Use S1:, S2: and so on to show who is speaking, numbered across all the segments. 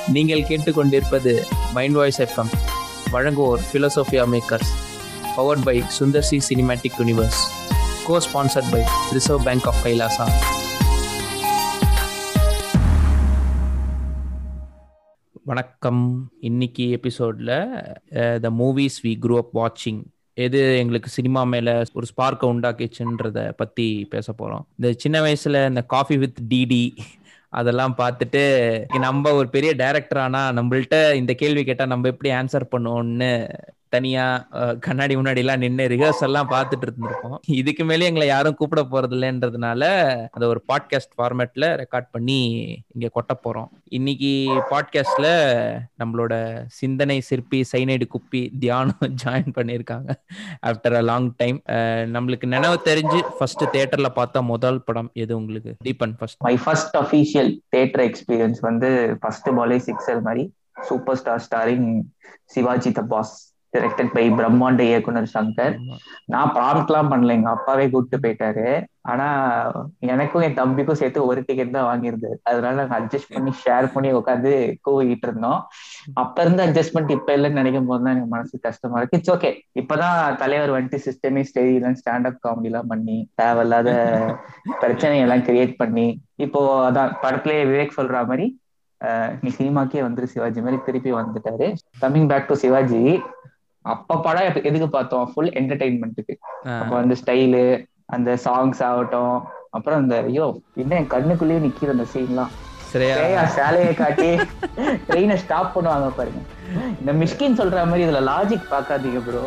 S1: நீங்கள் கேட்டுக்கொண்டிருப்பது mind voice F M வழங்குவோர் Philosophia Makers powered by Sundar C Cinematic Universe co sponsored by Reserve Bank of Kailasa வணக்கம் இன்னைக்கு எபிசோடில் the movies we grew up வாட்சிங் எது எங்களுக்கு சினிமா மேல ஒரு ஸ்பார்க்கை உண்டாக்கிச்சுன்றத பத்தி பேச போறோம் இந்த சின்ன வயசுல இந்த காஃபி வித் டிடி அதெல்லாம் பார்த்துட்டு நம்ம ஒரு பெரிய டைரக்டர் ஆனா நம்மள்ட்ட இந்த கேள்வி கேட்டா நம்ம எப்படி ஆன்சர் பண்ணுவோம்னு தனியா கண்ணாடி முன்னாடி எல்லாம் நின்று ரிஹர்ஸ் எல்லாம் பார்த்துட்டு இருந்திருப்போம் இதுக்கு மேலே எங்களை யாரும் கூப்பிட போறது இல்லைன்றதுனால அதை ஒரு பாட்காஸ்ட் ஃபார்மேட்ல ரெக்கார்ட் பண்ணி இங்க கொட்ட போறோம் இன்னைக்கு பாட்காஸ்ட்ல நம்மளோட சிந்தனை சிற்பி சைனைடு குப்பி தியானம் ஜாயின் பண்ணியிருக்காங்க ஆஃப்டர் அ லாங் டைம் நம்மளுக்கு நினைவு தெரிஞ்சு ஃபர்ஸ்ட் தியேட்டர்ல பார்த்த முதல் படம் எது உங்களுக்கு Deepan first
S2: my first official theatre experience வந்து ஃபர்ஸ்ட் பாலே சிக்ஸல் மாதிரி superstar starring Sivaji the Boss directed by பிரம்மாண்ட இயக்குனர் சங்கர் நான் ப்ராம்ப்ட்லாம் பண்ணல எங்க அப்பாவே கூப்பிட்டு போயிட்டாரு ஆனா எனக்கும் என் தம்பிக்கும் சேர்த்து ஒரு டிக்கெட் தான் வாங்கியிருந்தது அதனால நாங்க அட்ஜஸ்ட் பண்ணி ஷேர் பண்ணி உட்காந்து கூவிட்டு இருந்தோம் அப்ப இருந்து அட்ஜஸ்ட்மெண்ட் இப்ப இல்லைன்னு நினைக்கும் போது தான் எனக்கு மனசு கஷ்டமா இருக்கு இட்ஸ் ஓகே இப்பதான் தலைவர் வந்துட்டு சிஸ்டமே ஸ்டேஜ்ல ஸ்டாண்ட் அப் காமெடி எல்லாம் பண்ணி தேவையில்லாத பிரச்சனை எல்லாம் கிரியேட் பண்ணி இப்போ அதான் படத்திலேயே விவேக் சொல்ற மாதிரி நீ சினிமாக்கே வந்துரு சிவாஜி மாதிரி திருப்பி வந்துட்டாரு கம்மிங் பேக் டு சிவாஜி அப்ப படம் எதுக்கு பார்த்தோம் ஃபுல் என்டர்டைன்மெண்ட்டுக்கு அப்ப அந்த ஸ்டைலு அந்த சாங்ஸ் ஆகட்டும் அப்புறம் அந்த ஐயோ என்ன என் கண்ணுக்குள்ளேயே நிக்கிற அந்த சீன்லாம் ஸ்ரேயா சேலையை காட்டி ட்ரெயினை ஸ்டாப் பண்ணுவாங்க பாருங்க இந்த மிஷ்கின் சொல்ற மாதிரி இதுல லாஜிக் பாக்காதீங்க ப்ரோ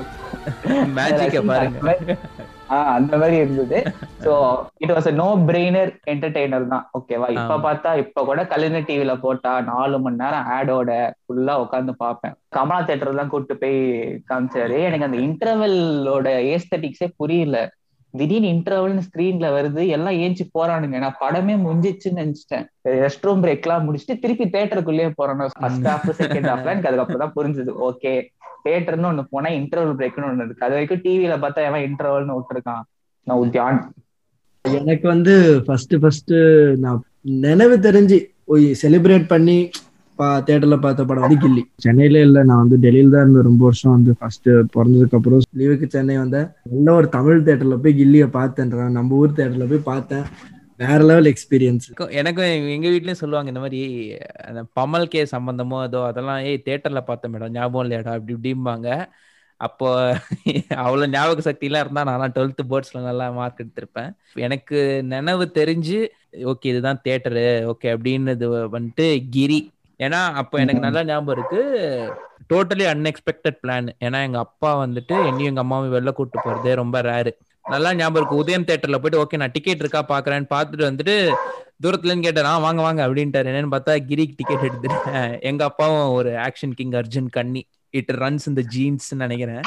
S1: பாருங்க
S2: அந்த மாதிரி இருந்தது so it was no brainer entertainer தான் ஓகேவா இப்ப பார்த்தா இப்ப கூட கலைஞர் டிவில போட்டா நாலு மணி நேரம் ஆடோட ஃபுல்லா உட்காந்து பார்ப்பேன் கமலா தேட்டர் தான் கூப்பிட்டு போய் காமிச்சாரு எனக்கு அந்த இன்டர்வெல்லோட ஏஸ்தட்டிக்ஸே புரியல திடீர்னு இன்டர்வல்னு ஸ்கிரீன்ல வருது எல்லாம் ஏஞ்சி போறானுங்க நான் படமே முடிஞ்சிச்சுன்னு நினைச்சிட்டேன் ரெஸ்ட் ரூம் பிரேக் எல்லாம் முடிச்சுட்டு திருப்பி தேட்டருக்குள்ளேயே போறோம் ஃபர்ஸ்ட் ஹாஃப் செகண்ட் ஹாஃப்ல எனக்கு அதுக்கப்புறம் தான் புரிஞ்சது ஓகே தேட்டர்னு ஒண்ணு போனா இன்டர்வல் பிரேக்னு ஒண்ணு இருக்கு அது வரைக்கும் டிவில பார்த்தா எவன் இன்டர்வல்னு விட்டுருக்கான் நான் உத்தியான்
S3: எனக்கு வந்து ஃபர்ஸ்ட் ஃபர்ஸ்ட் நான் நினைவு தெரிஞ்சு போய் செலிப்ரேட் பண்ணி பா தேட்டர்ல பார்த்த படம் வந்து கில்லி சென்னையில இல்ல நான் வந்து டெல்லியில தான் இருந்த ரொம்ப வருஷம் வந்து ஃபர்ஸ்ட் பிறந்ததுக்கு அப்புறம் லீவுக்கு சென்னை வந்தேன் நல்ல ஒரு தமிழ் தேட்டர்ல போய் கில்லிய பார்த்தேன்றேன் நம்ம ஊர் தேட்டர்ல போய் பார்த்தேன் வேற லெவல் எக்ஸ்பீரியன்ஸ்
S1: எனக்கும் எங்க வீட்லயும் சொல்லுவாங்க இந்த மாதிரி அந்த பமல் கே சம்பந்தமோ ஏதோ அதெல்லாம் ஏய் தேட்டர்ல பார்த்தேன் மேடம் ஞாபகம் இல்லையாடா அப்படி இப்படிம்பாங்க அப்போ அவ்வளோ ஞாபக சக்தி எல்லாம் இருந்தா நான் டுவெல்த் போர்ட்ஸ்ல நல்லா மார்க் எடுத்திருப்பேன் எனக்கு நினைவு தெரிஞ்சு ஓகே இதுதான் தேட்டரு ஓகே அப்படின்னு வந்துட்டு கிரி ஏன்னா அப்போ எனக்கு நல்லா ஞாபகம் இருக்கு டோட்டலி அன்எக்ஸ்பெக்டட் பிளான் ஏன்னா எங்க அப்பா வந்துட்டு என்னையும் எங்க அம்மாவும் வெளில கூட்டு போறதே ரொம்ப ரேரு நல்லா ஞாபகம் இருக்கு உதயம் தேட்டர்ல போயிட்டு ஓகே நான் டிக்கெட் இருக்கா பாக்குறேன்னு பார்த்துட்டு வந்துட்டு தூரத்துல இருந்து கேட்டேன் வாங்க வாங்க அப்படின்ட்டாரு என்னன்னு பார்த்தா கிரிக்கு டிக்கெட் எடுத்துட்டேன் எங்க அப்பாவும் ஒரு ஆக்ஷன் கிங் அர்ஜுன் கண்ணி இட் ரன்ஸ் இந்த ஜீன்ஸ் நினைக்கிறேன்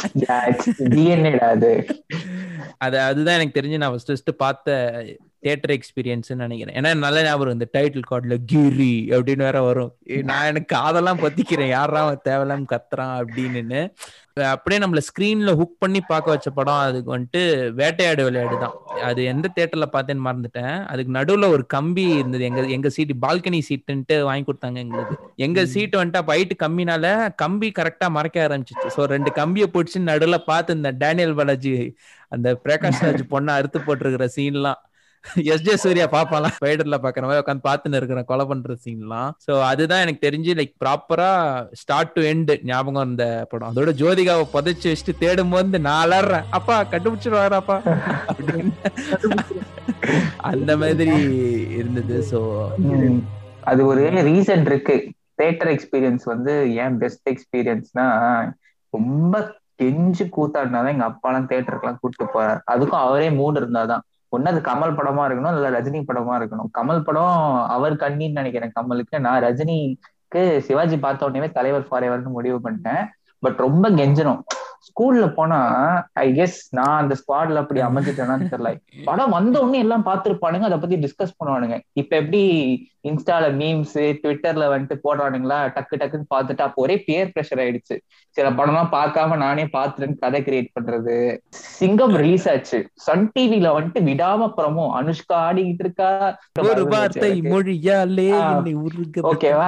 S1: அது அதுதான் எனக்கு தெரிஞ்சு நான் ஃபர்ஸ்ட் ஃபர்ஸ்ட் பார்த்த தியேட்டர் எக்ஸ்பீரியன்ஸ் நினைக்கிறேன் ஏன்னா நல்ல ஞாபகம் இந்த டைட்டில் கார்டுல கிரி அப்படின்னு வேற வரும் நான் எனக்கு அதெல்லாம் பத்திக்கிறேன் யாரா தேவையில்லாம கத்துறான் அப்படின்னு அப்படியே நம்மள ஸ்கிரீன்ல ஹுக் பண்ணி பார்க்க வச்ச படம் அதுக்கு வந்துட்டு வேட்டையாடு விளையாடு தான் அது எந்த தேட்டர்ல பார்த்தேன்னு மறந்துட்டேன் அதுக்கு நடுவுல ஒரு கம்பி இருந்தது எங்க எங்க சீட்டு பால்கனி சீட்டுன்ட்டு வாங்கி கொடுத்தாங்க எங்களுக்கு எங்க சீட்டு வந்துட்டு அப்ப ஹைட்டு கம்மினால கம்பி கரெக்டா மறைக்க ஆரம்பிச்சிச்சு ஸோ ரெண்டு கம்பியை பிடிச்சி நடுவுல பார்த்து இந்த டேனியல் பாலாஜி அந்த பிரகாஷ் ராஜ் பொண்ணை அறுத்து போட்டிருக்கிற சீன்லாம் எஸ் ஜே சூர்யா பாப்பாலாம் ஸ்பைடர்ல பாக்குற மாதிரி உட்காந்து பாத்துன்னு இருக்கிறேன் கொலை பண்ற சீன்லாம் சோ அதுதான் எனக்கு தெரிஞ்சு லைக் ப்ராப்பரா ஸ்டார்ட் டு எண்ட் ஞாபகம் இருந்த படம் அதோட ஜோதிகாவை புதைச்சு வச்சுட்டு தேடும் போது நான் அலறேன் அப்பா கண்டுபிடிச்சிருவாராப்பா அப்படின்னு அந்த மாதிரி இருந்தது சோ
S2: அது ஒரு ரீசன் இருக்கு தேட்டர் எக்ஸ்பீரியன்ஸ் வந்து ஏன் பெஸ்ட் எக்ஸ்பீரியன்ஸ்னா ரொம்ப கெஞ்சு கூத்தாடினாதான் எங்க அப்பாலாம் தேட்டருக்குலாம் கூப்பிட்டு போறாரு அதுக்கும் அவரே மூடு இருந்தாதான் ஒன்னு அது கமல் படமா இருக்கணும் இல்ல ரஜினி படமா இருக்கணும் கமல் படம் அவர் கண்ணின்னு நினைக்கிறேன் கமலுக்கு நான் ரஜினிக்கு சிவாஜி பார்த்த உடனே தலைவர் ஃபார் எவர்னு முடிவு பண்ணிட்டேன் பட் ரொம்ப கெஞ்சணும் ஸ்கூல்ல போனா ஐ கெஸ் நான் அந்த ஸ்குவாட்ல அப்படி அமைஞ்சிட்டேன்னு தெரியல படம் வந்த உடனே எல்லாம் பார்த்துருப்பானுங்க அதை பத்தி டிஸ்கஸ் பண்ணுவானுங்க இப்ப எப்படி இன்ஸ்டால மீம்ஸ் ட்விட்டர்ல வந்துட்டு போடுறானுங்களா டக்கு டக்குன்னு பார்த்துட்டு அப்போ ஒரே பியர் ப்ரெஷர் ஆயிடுச்சு சில படம்லாம் பார்க்காம நானே பார்த்துட்டு கதை கிரியேட் பண்றது சிங்கம் ரிலீஸ் ஆச்சு சன் டிவில வந்துட்டு விடாம ப்ரமோ அனுஷ்கா ஆடிக்கிட்டு இருக்கா
S1: ஒரு வார்த்தை மொழியாலே
S2: ஓகேவா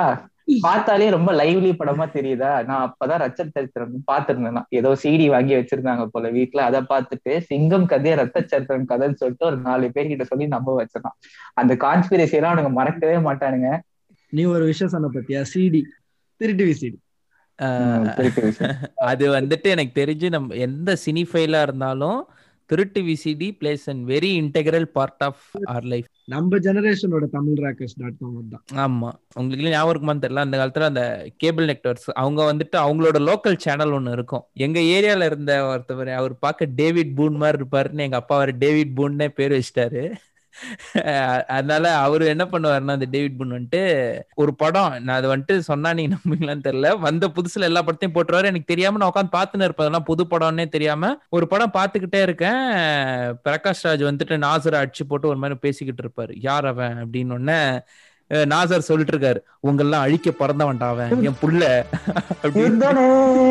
S2: பார்த்தாலே ரொம்ப லைவ்லி படமா தெரியுதா நான் அப்பதான் ரத்த சரித்திரம் பாத்துருந்தேன் ஏதோ சிடி வாங்கி வச்சிருந்தாங்க போல வீட்டுல அதை பார்த்துட்டு சிங்கம் கதையை ரத்த சரித்திரம் கதைன்னு சொல்லிட்டு ஒரு நாலு பேர் கிட்ட சொல்லி நம்ப வச்சிருந்தான் அந்த கான்ஸ்பிரசி எல்லாம் அவனுங்க மறக்கவே மாட்டானுங்க
S3: நீ ஒரு விஷயம் சொன்ன பத்தியா சிடி திருட்டு விசிடி
S1: ஆஹ்
S2: திருட்டு விஷயம்.
S1: அது வந்துட்டு எனக்கு தெரிஞ்சு நம்ம எந்த சினிஃபைலா இருந்தாலும் திருட்டு V C D plays and very integral part of our life
S3: நம்ம ஜெனரேஷனோட தமிழ் ராக்கர்ஸ் டாட் காம் தான்
S1: ஆமா உங்களுக்கு ஞாபகம் இருக்குமான்னு தெரியல அந்த காலத்துல அந்த கேபிள் நெட்வொர்க்ஸ் அவங்க வந்துட்டு அவங்களோட லோக்கல் சேனல் ஒன்னு இருக்கும் எங்க ஏரியால இருந்த ஒருத்தவர் அவர் பார்க்க டேவிட் பூன் மாதிரி இருப்பாருன்னு எங்க அப்பா அவர் டேவிட் பூன்னே பேர் வச்சிட்டாரு அஹ் அதனால அவரு என்ன பண்ணுவாருன்னா அந்த டேவிட் பூன் வந்துட்டு ஒரு படம் நான் அது வந்துட்டு சொன்னா நீங்க நம்புவீங்களான்னு தெரியல வந்த புதுசுல எல்லா படத்தையும் போட்டுருவாரு எனக்கு தெரியாம நான் உட்காந்து பார்த்துன்னு இருப்பேன் அதெல்லாம் புது படம்னே தெரியாம ஒரு படம் பார்த்துக்கிட்டே இருக்கேன் பிரகாஷ் ராஜ் வந்துட்டு நாசரை அடிச்சு போட்டு ஒரு மாதிரி பேசிக்கிட்டு இருப்பாரு யார் அவன் அப்படின்னு உடனே அஹ் நாசர் சொல்லிட்டு இருக்காரு உங்கெல்லாம் அழிக்க பிறந்தவன்டா அவன் என் புள்ள அப்படின்னு
S2: இதுதானே.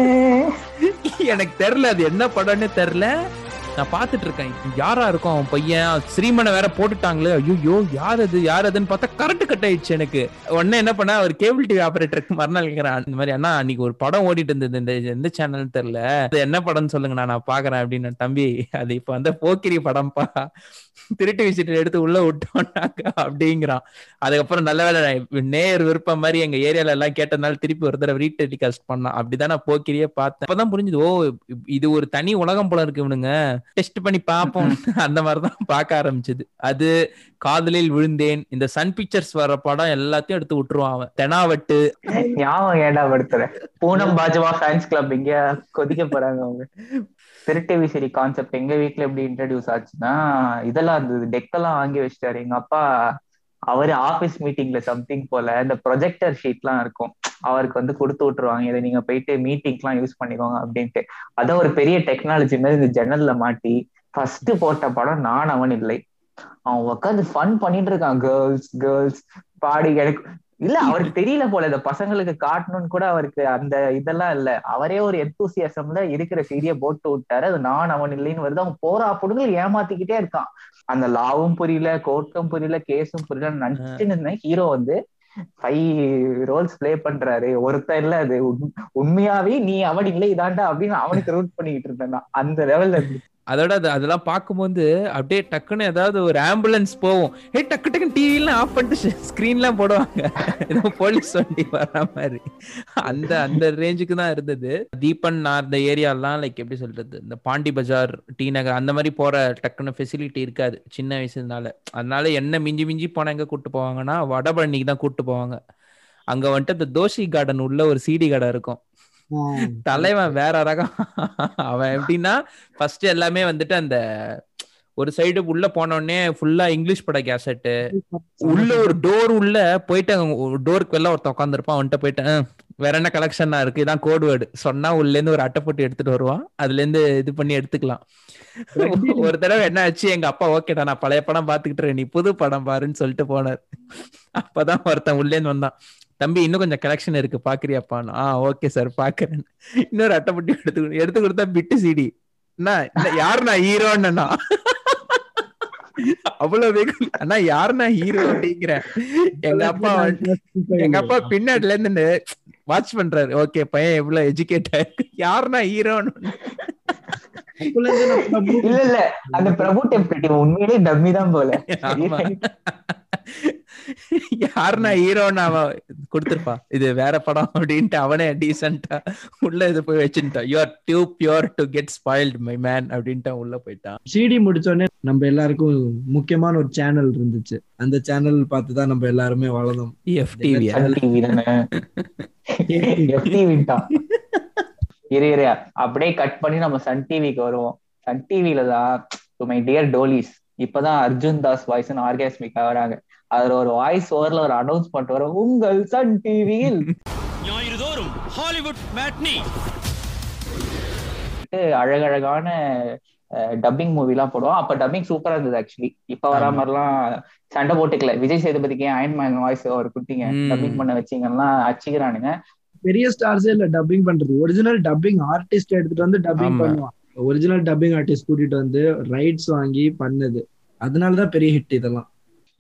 S1: எனக்கு தெரியல அது என்ன படம்னே தெரியல நான் பாத்துட்டு இருக்கேன் யாரா இருக்கும் அவன் பையன் ஸ்ரீமனை வேற போட்டுட்டாங்களே ஐயோ யார் அது யார் அதுன்னு பார்த்தா கரண்ட் கட் ஆயிடுச்சு எனக்கு உடனே என்ன பண்ண அவர் கேபிள் டிவி ஆபரேட்டருக்கு மறுநாள் கேட்கிறேன் இந்த மாதிரி அண்ணா அன்னைக்கு ஒரு படம் ஓடிட்டு இருந்தது இந்த எந்த சேனல் தெரியல அது என்ன படம்னு சொல்லுங்க நான் நான் பாக்குறேன் அப்படின்னு தம்பி அது இப்ப வந்து போக்கிரி படம்ப்பா திருட்டு விசிட்டு எடுத்து உள்ள விட்டோம்னாங்க அப்படிங்கிறான் அதுக்கப்புறம் நல்ல வேலை நான் நேர் விருப்பம் மாதிரி எங்க ஏரியால எல்லாம் கேட்டதுனால திருப்பி ஒரு தடவை ரீடெலிகாஸ்ட் பண்ணான் அப்படிதான் நான் போக்கிரியே பார்த்தேன் அப்பதான் புரிஞ்சுது ஓ இது ஒரு தனி உலகம் போல இருக்கு இவனுங்க டெஸ்ட் பண்ணி பார்ப்போம் அந்த மாதிரிதான் பார்க்க ஆரம்பிச்சது அது காதலில் விழுந்தேன் இந்த சன் பிக்சர்ஸ் வர படம் எல்லாத்தையும் எடுத்து விட்டுருவான் அவன் தெனாவட்டு
S2: ஞாபகம் ஏடா படுத்துற பூனம் பாஜவா ஃபேன்ஸ் கிளப் இங்க கொதிக்க போறாங்க அவங்க திருட்டு விசிறி கான்செப்ட் எங்க வீட்ல எப்படி இன்ட்ரடியூஸ் ஆச்சுன்னா இதெல்லாம் இருந்தது டெக்கெல்லாம் வாங்கி வச்சிட்டாரு எங்க அப்பா அவரு ஆபீஸ் மீட்டிங்ல சம்திங் போல இந்த ப்ரொஜெக்டர் ஷீட்லாம் இருக்கும் அவருக்கு வந்து கொடுத்து விட்டுருவாங்க இதை நீங்க போயிட்டு மீட்டிங்லாம் யூஸ் பண்ணிக்கோங்க அப்படின்ட்டு அதான் ஒரு பெரிய டெக்னாலஜி மாதிரி இந்த ஜன்னல்ல மாட்டி ஃபர்ஸ்ட் போட்ட படம் நான் அவன் இல்லை அவன் உட்காந்து ஃபன் பண்ணிட்டு இருக்கான் கேர்ள்ஸ் கேர்ள்ஸ் பாடி எனக்கு இல்ல அவருக்கு தெரியல போல இந்த பசங்களுக்கு காட்டணும்னு கூட அவருக்கு அந்த இதெல்லாம் இல்ல அவரே ஒரு எந்தூசியசம்ல இருக்கிற சீரிய போட்டு விட்டாரு அது நான் அவன் இல்லைன்னு வருது அவன் போறா பொண்ணுகள் ஏமாத்திக்கிட்டே இருக்கான் அந்த லாவும் புரியல கோர்ட்டும் புரியல கேஸும் புரியல நினைச்சுன்னு ஹீரோ வந்து ஃபைவ் ரோல்ஸ் ப்ளே பண்றாரு ஒருத்தன் இல்ல அது உண்- உண்மையாவே நீ அவன் இல்லை இதாண்டா அப்படின்னு அவனுக்கு ரூட் பண்ணிக்கிட்டு இருந்தேன் நான். அந்த லெவல்ல இருந்து
S1: அதோட அது அதெல்லாம் பார்க்கும்போது அப்படியே டக்குன்னு ஏதாவது ஒரு ஆம்புலன்ஸ் போகும் ஏ டக்கு டக்குன்னு டிவிலாம் ஆஃப் பண்ணிட்டு ஸ்க்ரீன்லாம் போடுவாங்க ஏதோ போலீஸ் வண்டி வர மாதிரி அந்த அந்த ரேஞ்சுக்கு தான் இருந்தது தீபன் நான் இந்த ஏரியாலாம் லைக் எப்படி சொல்றது இந்த பாண்டி பஜார் டி நகர் அந்த மாதிரி போற டக்குன்னு ஃபெசிலிட்டி இருக்காது சின்ன வயசுனால அதனால என்ன மிஞ்சி மிஞ்சி போனா எங்க கூட்டு போவாங்கன்னா வடபழனிக்கு தான் கூட்டு போவாங்க அங்க வந்துட்டு இந்த தோஷி கார்டன் உள்ள ஒரு சிடி கடை இருக்கும் தலைவன் வேற ரகம் அவன் எப்படின்னா ஃபர்ஸ்ட் எல்லாமே வந்துட்டு அந்த ஒரு சைடு உள்ள போன உடனே ஃபுல்லா இங்கிலீஷ் பட கேசட்டு உள்ள ஒரு டோர் உள்ள போயிட்டு டோருக்கு வெளில ஒருத்தன் உட்காந்துருப்பான் அவன்கிட்ட போயிட்டு "அஹ், வேற என்ன கலெக்ஷனா இருக்கு இதான் கோட் வேர்டு சொன்னா உள்ள இருந்து ஒரு அட்டைப்பொட்டி எடுத்துட்டு வருவான் அதுல இருந்து இது பண்ணி எடுத்துக்கலாம் ஒரு தடவை என்ன ஆச்சு எங்க அப்பா ஓகேடா நான் பழைய படம் பாத்துக்கிட்டு நீ புது படம் பாருன்னு சொல்லிட்டு போனார் அப்பதான் ஒருத்தன் உள்ளே இருந்து வந்தான் தம்பி இன்னும் கொஞ்சம் கலெக்ஷன் இருக்கு பாக்குறியாப்பான்னு ஆ ஓகே சார் பாக்குறேன் இன்னொரு அட்டைப்பட்டி எடுத்து கொடு- எடுத்து கொடுத்தா பிட்டு சிடி என்ன என்ன, யாரு நான் ஹீரோன்னா அவ்வளவு வெகு அண்ணா யாரு நான் ஹீரோ அப்படிங்கிறேன் எங்க அப்பா வந்து- எங்க அப்பா பின்னாடில இருந்து வாட்ச் பண்றாரு ஓகே பையன் எவ்வளவு எஜுகேட் ஆயிருக்கு யாருன்னா ஹீரோன்னு
S2: இல்ல இல்ல அந்த பிரபு டெம்ப்ளேட் உண்மையிலேயே டம்மி தான் போல
S1: ஆமா. யாருன்னா ஹீரோன்னு அவன் கொடுத்திருப்பா இது வேற படம் அப்படின்ட்டு அவனே டீசெண்டா உள்ள இது போய் வச்சுட்டான் you are due pure to get spoiled my man அப்படின்ட்டு அவன் உள்ள போயிட்டான்
S3: சிடி முடிச்சோடனே நம்ம எல்லாருக்கும் முக்கியமான ஒரு சேனல் இருந்துச்சு அந்த சேனல் பார்த்து தான் நம்ம எல்லாருமே வளர்ந்தோம்
S1: எஃப்டிவி
S2: சன் டிவி தானே FTV தான் இரு இரு அப்படியே கட் பண்ணி நம்ம சன் டிவிக்கு வருவோம் சன் டிவில தான் டு மை டியர் டோலிஸ் இப்பதான் அர்ஜுன் தாஸ் வாய்ஸ் ஆர்காஸ்மிக்கா வராங்க அதுல ஒரு வாய்ஸ் ஓவர்ல ஒரு அனௌன்ஸ் பண்ணிட்டு வரும் உங்கள் சன் டிவியில்
S4: ஞாயிறு தோறும் ஹாலிவுட் மேட்னி
S2: அழகழகான டப்பிங் மூவி எல்லாம் போடுவோம் அப்ப டப்பிங் சூப்பரா இருந்தது ஆக்சுவலி இப்ப வரா
S1: ஆமா.
S2: மாதிரிலாம் சண்டை போட்டுக்கல விஜய் சேதுபதிக்கு அயன்மேன் வாய்ஸ் ஒரு குட்டிங்க
S1: ம்.
S2: டப்பிங் பண்ண வச்சீங்கன்னா அடிச்சுக்கிறானுங்க
S3: பெரிய ஸ்டார்ஸே இல்ல டப்பிங் பண்றது ஒரிஜினல் டப்பிங் ஆர்டிஸ்ட் எடுத்துட்டு வந்து டப்பிங்
S1: ஆமா.
S3: பண்ணுவான் ஒரிஜினல் டப்பிங் ஆர்டிஸ்ட் கூட்டிட்டு வந்து ரைட்ஸ் வாங்கி பண்ணது அதனாலதான் பெரிய ஹிட் இதெல்லாம்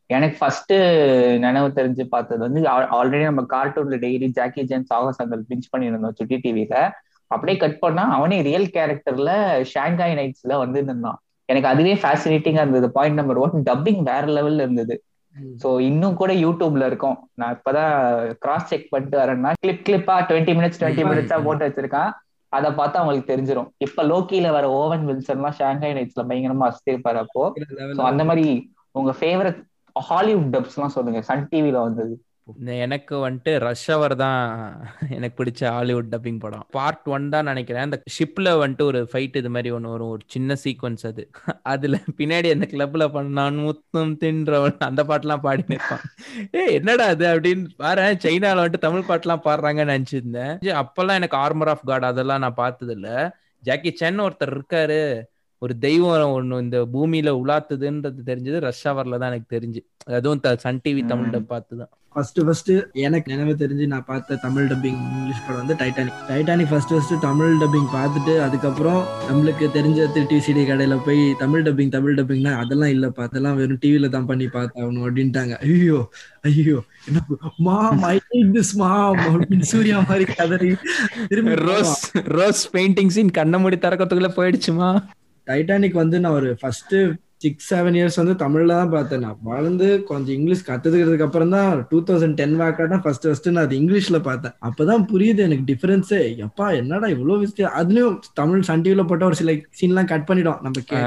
S2: எனக்கு ஃபர்ஸ்ட் நினைவு தெரிஞ்சு பார்த்தது வந்து ஆல்ரெடி நம்ம கார்ட்டூன்ல டெய்லி ஜாக்கி ஜான் சாகசங்கள் பிஞ்ச் பண்ணியிருந்தோம் சுட்டி டிவில அப்படியே கட் பண்ணா அவனே ரியல் கேரக்டர்ல ஷாங்காய் நைட்ஸ்ல வந்து இருந்தான் எனக்கு அதுவே ஃபேசினேட்டிங்கா இருந்தது பாயிண்ட் நம்பர் ஒன் டப்பிங் வேற லெவல்ல இருந்தது சோ இன்னும் கூட யூடியூப்ல இருக்கும் நான் இப்பதான் கிராஸ் செக் பண்ணிட்டு வரேன்னா கிளிப் கிளிப்பா டுவெண்ட்டி மினிட்ஸ் டுவெண்ட்டி மினிட்ஸா போட்டு வச்சிருக்கான் அதை பார்த்தா அவங்களுக்கு தெரிஞ்சிடும் இப்ப லோக்கியில வர ஓவன் வில்சன் எல்லாம் ஷாங்காய் நைட்ஸ்ல பயங்கரமா அஸ்திருப்பாரு அப்போ So, அந்த மாதிரி உங்க ஃபேவரட் ஹாலிவுட் டப்ஸ் எல்லாம் சொல்லுங்க சன் டிவில வந்தது
S1: இந்த எனக்கு வந்துட்டு ரஷ் அவர் தான் எனக்கு பிடிச்ச ஹாலிவுட் டப்பிங் படம் பார்ட் ஒன் தான் நினைக்கிறேன் அந்த ஷிப்ல வந்துட்டு ஒரு ஃபைட் இது மாதிரி ஒன்று வரும் ஒரு சின்ன சீக்வன்ஸ் அது அதுல பின்னாடி அந்த கிளப்ல பண்ணான் முத்தம் தின்றவன் அந்த பாட்டுலாம் பாடி நிற்பான் ஏ என்னடா அது அப்படின்னு பாரு சைனால வந்துட்டு தமிழ் பாட்டுலாம் பாடுறாங்கன்னு நினைச்சிருந்தேன் அப்பெல்லாம் எனக்கு ஆர்மர் ஆஃப் காட் அதெல்லாம் நான் பார்த்தது இல்ல ஜாக்கி சென் ஒருத்தர் இருக்காரு ஒரு தெய்வம் ஒண்ணு இந்த பூமியில உலாத்துதுன்றது தெரிஞ்சது ரஷ் ஹவர்ல தான் எனக்கு தெரிஞ்சு அதுவும் த- சன் டிவி தமிழ்ல பார்த்துதான்
S3: ஃபர்ஸ்ட் ஃபர்ஸ்ட் எனக்கு நினைவு தெரிஞ்சு நான் பார்த்த தமிழ் டப்பிங் இங்கிலீஷ் படம் வந்து Titanic Titanic first first Tamil dubbing பார்த்துட்டு அதுக்கப்புறம் நம்மளுக்கு தெரிஞ்ச திருட்டி சிடி கடையில போய் தமிழ் டப்பிங் தமிழ் டப்பிங்னா அதெல்லாம் இல்லப்பா அதெல்லாம் வெறும் டிவில தான் பண்ணி பார்த்தாகணும் அப்படின்ட்டாங்க ஐயோ ஐயோ என்ன மாம் ஐ நீட் திஸ் மாம் அப்படின்னு சூர்யா மாதிரி கதறி திரும்பி
S1: ரோஸ் ரோஸ் பெயிண்டிங் சீன் கண்ண மூடி திறக்கிறதுக்குள்ள போயிடுச்சுமா
S3: டைட்டானிக் வந்து நான் ஒரு ஃபர்ஸ்ட் சிக்ஸ் செவன் இயர்ஸ் வந்து தமிழ்ல தான் பார்த்தேன் நான் வளர்ந்து கொஞ்சம் இங்கிலீஷ் கத்துக்கிறதுக்கு அப்புறம் தான் டூ தௌசண்ட் டென் வாக்காட்டா ஃபர்ஸ்ட் ஃபர்ஸ்ட் நான் அது இங்கிலீஷ்ல பார்த்தேன் அப்பதான் புரியுது எனக்கு டிஃபரன்ஸே எப்பா என்னடா இவ்வளவு விஷயம் அதுலயும் தமிழ் சன் டிவில போட்ட ஒரு சில சீன்லாம் கட் பண்ணிடும் நம்ம கே-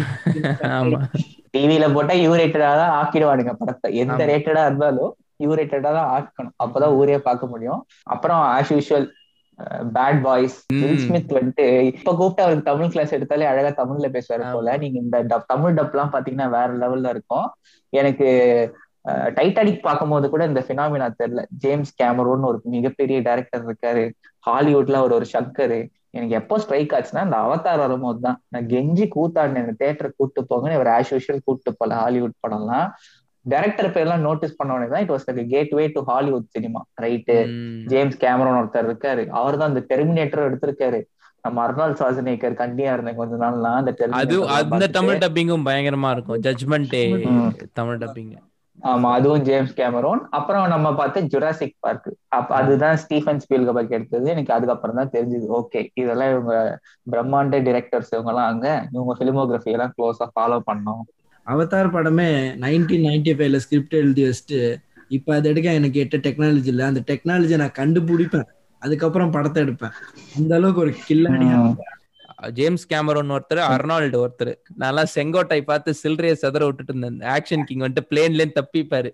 S1: ஆமா
S3: கேட்டு
S2: டிவில போட்டா யூ ரேட்டடா தான் ஆக்கிடுவானுங்க படத்தை எந்த
S1: ஆமா.
S2: ரேட்டடா இருந்தாலும் யூ ரேட்டடா தான் ஆக்கணும் அப்பதான் ஊரே பார்க்க முடியும் அப்புறம் ஆஸ் யூஷுவல் பேட் பாய்ஸ்
S1: ம்.
S2: வில் ஸ்மித் வந்துட்டு இப்ப கூப்பிட்டு அவருக்கு தமிழ் கிளாஸ் எடுத்தாலே அழகா தமிழ்ல பேசுவாரு
S1: ஆமா.
S2: போல நீங்க இந்த டப் தமிழ் டப் எல்லாம் பாத்தீங்கன்னா வேற லெவல்ல இருக்கும் எனக்கு டைட்டானிக் பார்க்கும்போது கூட இந்த பினாமினா தெரியல ஜேம்ஸ் கேமரோன்னு ஒரு மிகப்பெரிய டைரக்டர் இருக்காரு ஹாலிவுட்ல அவர் ஒரு சங்கரு எனக்கு எப்போ ஸ்ட்ரைக் ஆச்சுன்னா இந்த அவதார் வரும்போது தான் நான் கெஞ்சி கூத்தாடினேன் எனக்கு தேட்டர் கூட்டு போங்கன்னு இவர் ஆஸ் யூஷுவல் கூட்டு போல ஹாலிவுட் படம்லாம் டைரக்டர் பேர்லாம் நோட்டீஸ் பண்ண உடனே தான் it was gateway to Hollywood cinema right
S1: ம்.
S2: ஜேம்ஸ் கேமரோன் ஒருத்தர் இருக்காரு அவர் தான் அந்த டெர்மினேட்டர் எடுத்திருக்காரு நம்ம அர்னால் சாசனேக்கர் கண்டியா இருந்தேன் கொஞ்ச நாள்லாம் அந்த
S1: அது
S2: Terminator
S1: அந்த
S2: பார்த்துட்டு.
S1: தமிழ் டப்பிங்கும் பயங்கரமா இருக்கும் ஜட்ஜ்மெண்ட் டே
S2: ம்.
S1: தமிழ் டப்பிங்
S2: ஆமா அதுவும் ஜேம்ஸ் கேமரோன் அப்புறம் நம்ம பார்த்து ஜுராசிக் பார்க் அப்ப அதுதான் ஸ்டீஃபன் ஸ்பீல்கபர்க் எடுத்தது எனக்கு அதுக்கப்புறம் தான் தெரிஞ்சது ஓகே இதெல்லாம் இவங்க பிரம்மாண்ட டிரெக்டர்ஸ் இவங்க எல்லாம் அங்க இவங்க பிலிமோகிராஃபி எல்லாம் க்ளோஸா ஃபாலோ பண்ணோம்
S3: அவதார் படமே நைன்டீன் நைன்டி ஃபைவ்ல ஸ்கிரிப்ட் எழுதி வச்சுட்டு இப்ப அதை எடுக்க எனக்கு எட்ட டெக்னாலஜி இல்ல அந்த டெக்னாலஜியை நான் கண்டுபிடிப்பேன் அதுக்கப்புறம் படத்தை எடுப்பேன் அந்த அளவுக்கு ஒரு கில்லாடியா
S2: உம்.
S1: ஜேம்ஸ் கேமரோன் ஒருத்தர் அர்னால்டு ஒருத்தர் நல்லா செங்கோட்டை பார்த்து சில்லறைய செதற விட்டுட்டு இருந்தேன் ஆக்ஷன் கிங் வந்துட்டு பிளேன்ல இருந்து தப்பிப்பாரு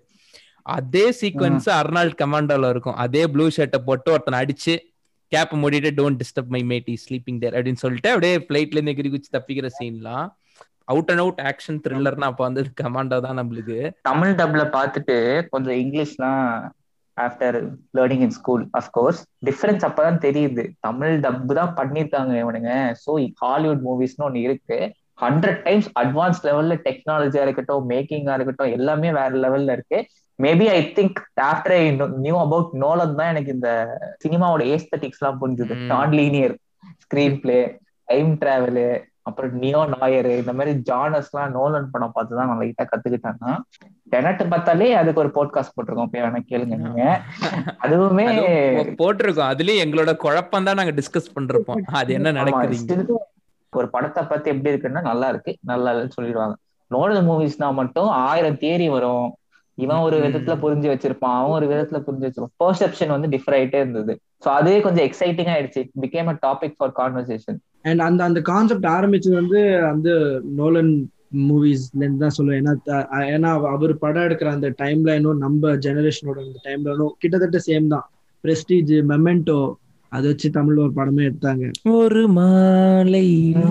S1: அதே சீக்வன்ஸ் அர்னால்ட் கமாண்டோல இருக்கும் அதே ப்ளூ ஷர்ட்டை போட்டு ஒருத்தனை அடிச்சு கேப் மூடிட்டு don't disturb my mate he sleeping there அப்படின்னு சொல்லிட்டு அப்படியே பிளைட்ல இருந்து எகிரி குச்சி தப்பிக்கிற சீன்லாம் அவுட் அண்ட் அவுட் ஆக்ஷன் த்ரில்லர்னா அப்ப வந்து கமாண்டோ தான் நம்மளுக்கு
S2: தமிழ் டப்ல பார்த்துட்டு கொஞ்சம் இங்கிலீஷ்லாம் after learning in school of course difference அப்பதான் தெரியுது தமிழ் டப் தான் பண்ணிருக்காங்க இவனுங்க ஸோ ஹாலிவுட் மூவிஸ்னு ஒன்று இருக்கு ஹண்ட்ரட் டைம்ஸ் அட்வான்ஸ் லெவல்ல டெக்னாலஜியா இருக்கட்டும் மேக்கிங்கா இருக்கட்டும் எல்லாமே வேற லெவல்ல இருக்கு maybe I think after I knew about Nolan தான் எனக்கு இந்த சினிமாவோட ஏஸ்தட்டிக்ஸ் எல்லாம் புரிஞ்சுது
S1: ம்.
S2: Non linear screenplay time travel அப்புறம் நியோ நாயர் இந்த மாதிரி ஜானர்ஸ் எல்லாம் நோலன் படம் பார்த்து தான் நான் லைட்டா கத்துக்கிட்டேன்னா டெனட் பார்த்தாலே அதுக்கு ஒரு போட்காஸ்ட் போட்டிருக்கோம் போய் வேணா கேளுங்க நீங்க அதுவுமே
S1: அதுவும் போட்டிருக்கோம் அதுலயும் எங்களோட குழப்பம் தான் நாங்க டிஸ்கஸ் பண்றோம் அது என்ன
S2: ஆமா,
S1: நடக்குதுங்க
S2: still ஒரு படத்தை பத்தி எப்படி இருக்குன்னா நல்லா இருக்கு நல்லா இல்லைன்னு சொல்லிடுவாங்க நோலன் மூவிஸ்னா மட்டும் ஆயிரம் தியரி வரும் இவன் ஒரு
S1: ம்.
S2: விதத்துல புரிஞ்சு வச்சிருப்பான் அவன் ஒரு விதத்துல புரிஞ்சு வச்சிருப்பான் பெர்செப்ஷன் வந்து டிஃபர் ஆயிட்டே இருந்தது சோ அதுவே கொஞ்சம் எக்ஸைட்டிங் ஆயிடுச்சு become a topic for conversation
S3: and அந்த அந்த கான்செப்ட் ஆரம்பிச்சது வந்து அந்த நோலன் மூவிஸ்ல இருந்து தான் சொல்லுவேன் ஏன்னா த- ஏன்னா அவர் படம் எடுக்கிற அந்த டைம் லைனும் நம்ம ஜெனரேஷனோட அந்த டைம் லைனும் கிட்டத்தட்ட சேம் தான் பிரஸ்டீஜ் மெமெண்டோ அதை வச்சு தமிழ்ல ஒரு படமே எடுத்தாங்க
S1: ஒரு மாலை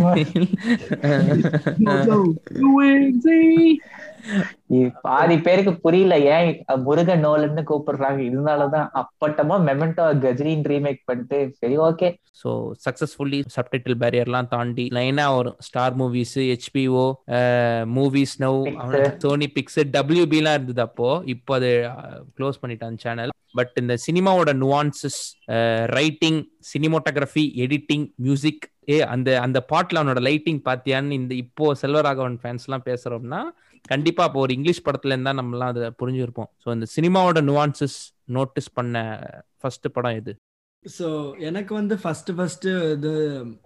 S2: பாதி பேருக்கு புரியல ஏன் முருகன் நோலன்னு கூப்பிடுறாங்க இருந்தாலதான் அப்பட்டமா மெமெண்டோ கஜினின் ரீமேக் பண்ணிட்டு சரி ஓகே
S1: ஸோ சக்ஸஸ்ஃபுல்லி சப்டைட்டில் பேரியர்லாம் தாண்டி லைனா வரும் Star Movies H B O Movies Now Sony Pix டபிள்யூபிலாம் இருந்தது அப்போ இப்போ அது க்ளோஸ் பண்ணிட்டான் சேனல் பட் இந்த சினிமாவோட nuances writing cinematography editing music ஏ அந்த அந்த பாட்டில் அவனோட லைட்டிங் பாத்தியான்னு இந்த இப்போ செல்வராகவன் ஃபேன்ஸ் எல்லாம் பேசுறோம்னா கண்டிப்பா இப்போ ஒரு இங்கிலீஷ் படத்துல இருந்தா நம்மலாம் அதை புரிஞ்சிருப்போம் ஸோ இந்த சினிமாவோட நுவான்சஸ் நோட்டீஸ் பண்ண ஃபர்ஸ்ட் படம் எது
S3: ஸோ எனக்கு வந்து ஃபர்ஸ்ட் ஃபர்ஸ்ட் இது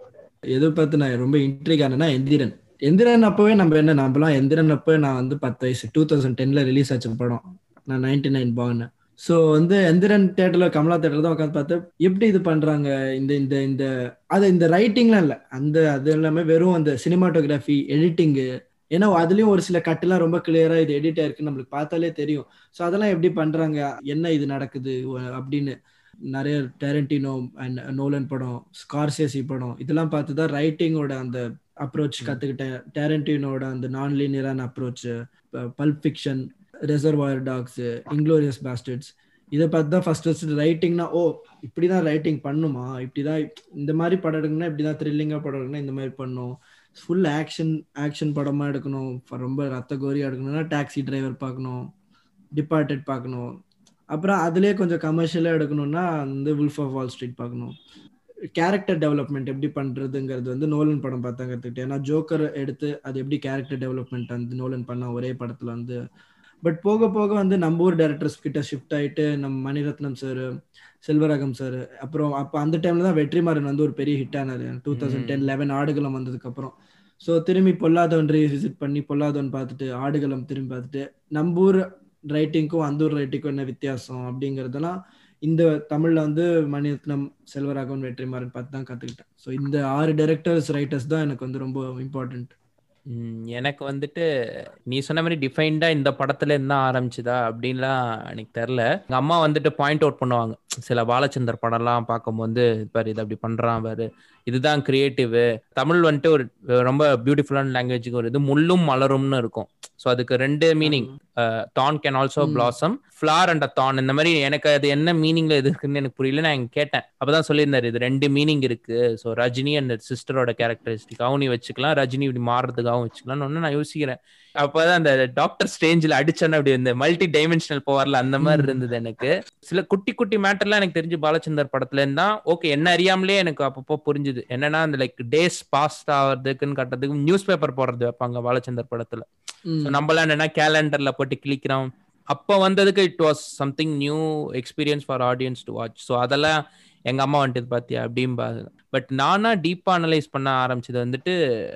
S3: எதை பார்த்து நான் ரொம்ப இன்ட்ரிக் ஆனேன்னா எந்திரன் எந்திரன் அப்பவே நம்ம என்ன நம்மலாம் எந்திரன் அப்போ நான் வந்து பத்து வயசு டூ தௌசண்ட் டென்ல ரிலீஸ் ஆச்ச படம் நான் நைன்டி நைன் பான் ஸோ வந்து எந்திரன் தேட்டர்ல கமலா தேட்டர் தான் உட்காந்து பார்த்தேன் எப்படி இது பண்றாங்க இந்த இந்த இந்த அது இந்த ரைட்டிங்லாம் இல்லை அந்த அது எல்லாமே வெறும் அந்த சினிமாட்டோகிராஃபி எடிட்டிங்கு ஏன்னா அதுலயும் ஒரு சில கட்டுலாம் ரொம்ப கிளியரா இது எடிட் ஆயிருக்கு நம்மளுக்கு பார்த்தாலே தெரியும் ஸோ அதெல்லாம் எப்படி பண்றாங்க என்ன இது நடக்குது ஒ- அப்படின்னு நிறைய டேரண்டினோ அண்ட் நோலன் படம் ஸ்கார்சேசி படம் இதெல்லாம் பார்த்து தான் ரைட்டிங்கோட அந்த அப்ரோச் கத்துக்கிட்டேன் டேரண்டினோட அந்த நான் லீனியரான approach Pulp Fiction Reservoir Dogs Inglourious Basterds இதை பார்த்து தான் ஃபர்ஸ்ட் ஃபர்ஸ்ட் ரைட்டிங்னா ஓ இப்படிதான் ரைட்டிங் பண்ணுமா இப்படிதான் இந்த மாதிரி படம் எடுக்கணும்னா இப்படிதான் த்ரில்லிங்கா படம் எடுக்கணும் இந்த மாதிரி பண்ணும் ஃபுல் ஆக்ஷன் ஆக்ஷன் படமா எடுக்கணும் இப்ப ரொம்ப ரத்த கோரியா எடுக்கணும்னா டாக்ஸி டிரைவர் பார்க்கணும் டிபார்ட்டட் பார்க்கணும் அப்புறம் அதுலயே கொஞ்சம் கமர்ஷியலா எடுக்கணும்னா வந்து வுல்ஃப் ஆஃப் வால் ஸ்ட்ரீட் பார்க்கணும் கேரக்டர் டெவலப்மெண்ட் எப்படி பண்றதுங்கிறது வந்து நோலன் படம் பார்த்தா கத்துக்கிட்டேன் ஏன்னா ஜோக்கர் எடுத்து அது எப்படி கேரக்டர் டெவலப்மெண்ட் வந்து நோலன் பண்ண ஒரே படத்துல வந்து பட் போக போக வந்து நம்ம ஊர் டேரக்டர்ஸ் கிட்ட ஷிஃப்ட் ஆயிட்டு நம்ம மணிரத்னம் சார் செல்வராகம் சார் அப்புறம் அப்போ அந்த டைம்ல தான் வெற்றிமாறன் வந்து ஒரு பெரிய ஹிட் ஆனாரு two thousand ten eleven Aadukalam வந்ததுக்கு அப்புறம் ஸோ திரும்பி பொல்லாதவன் விசிட் பண்ணி பொல்லாதவன் பார்த்துட்டு ஆடுகளம் திரும்பி பார்த்துட்டு நம்ம ஊர் ரைட்டிங்க்கும் அந்த ஊர் ரைட்டிங்க்கும் என்ன வித்தியாசம் அப்படிங்கறதெல்லாம் இந்த தமிழ்ல வந்து மணிரத்னம் செல்வராகவன் வெற்றிமாறன் பார்த்து தான் கத்துக்கிட்டேன் ஸோ இந்த ஆறு டைரக்டர்ஸ் ரைட்டர்ஸ் தான் எனக்கு வந்து ரொம்ப இம்பார்ட்டன்ட்
S1: ம், எனக்கு வந்துட்டு நீ சொன்ன மாதிரி டிஃபைன்டா இந்த படத்துல இருந்து தான் ஆரம்பிச்சுதா அப்படின்லாம் எனக்கு தெரில எங்க அம்மா வந்துட்டு பாயிண்ட் அவுட் பண்ணுவாங்க சில பாலச்சந்தர் படம்லாம் பார்க்கும்போது பாரு இது அப்படி பண்றான் பாரு இதுதான் கிரியேட்டிவ் தமிழ் வந்துட்டு ஒரு ரொம்ப பியூட்டிஃபுல்லான லாங்குவேஜுக்கு ஒரு இது முள்ளும் மலரும்னு இருக்கும் ஸோ அதுக்கு ரெண்டு மீனிங் தான் கேன் ஆல்சோ
S3: ம்.
S1: பிளாசம் ஃபிளார் அண்ட் தான் இந்த மாதிரி எனக்கு அது என்ன மீனிங்ல இது இருக்குன்னு எனக்கு புரியல நான் இங்க கேட்டேன் அப்பதான் சொல்லியிருந்தாரு இது ரெண்டு மீனிங் இருக்கு ஸோ ரஜினி அண்ட் சிஸ்டரோட கேரக்டரிஸ்டிக்காகவும் நீ வச்சுக்கலாம் ரஜினி இப்படி மாறுறதுக்காகவும் வச்சுக்கலாம்னு ஒன்று நான் யோசிக்கிறேன் அப்பதான் அந்த டாக்டர் ஸ்டேஞ்சில் அடிச்சோன்னு அப்படி இந்த மல்டி டைமென்ஷனல் போவார்ல அந்த மாதிரி
S3: ம்.
S1: இருந்தது எனக்கு சில குட்டி குட்டி மேட்டர்லாம் எனக்கு தெரிஞ்சு பாலச்சந்தர் படத்துல இருந்தா ஓகே என்ன அறியாமலே எனக்கு அப்பப்போ புரிஞ்சுது என்னன்னா அந்த லைக் டேஸ் பாஸ்ட் ஆகிறதுக்குன்னு கட்டுறதுக்கு நியூஸ் பேப்பர் போடுறது வைப்பாங்க பாலச்சந்தர் படத்துல So நம்மளாம் என்னன்னா கேலண்டர்ல போட்டு கிளிக்கிறோம் அப்போ வந்ததுக்கு it was something new experience for audience to watch so அதெல்லாம் எங்க அம்மா வந்துட்டு பாத்தியா அப்படின்பா பட் நானா டீப்பா அனலைஸ் பண்ண ஆரம்பிச்சது வந்துட்டு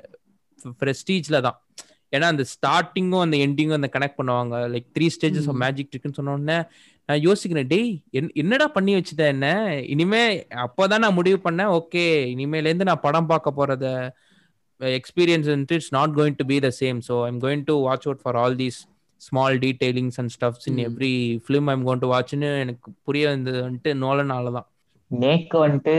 S1: ப்ரெஸ்டீஜ்ல தான் ஏன்னா அந்த ஸ்டார்டிங்கும் அந்த எண்டிங்கும் அந்த கனெக்ட் பண்ணுவாங்க like three stages of
S3: hmm.
S1: Magic இருக்குன்னு சொன்ன உடனே நான் யோசிக்கிறேன் டேய் என்- என்னடா பண்ணி வச்சுட்ட என்ன இனிமே அப்போதான் நான் முடிவு பண்ணேன் ஓகே இனிமேலேருந்து நான் படம் பார்க்க போறத எக்ஸ்பீரியன்ஸ் வந்துட்டு it's not going to be the same so I'm going to watch out for all these small detailings and stuffs in
S3: hmm.
S1: Every film I'm going to வாட்ச்னு எனக்கு புரிய வந்தது வந்துட்டு நோலனால தான்
S2: நேக்கு வந்துட்டு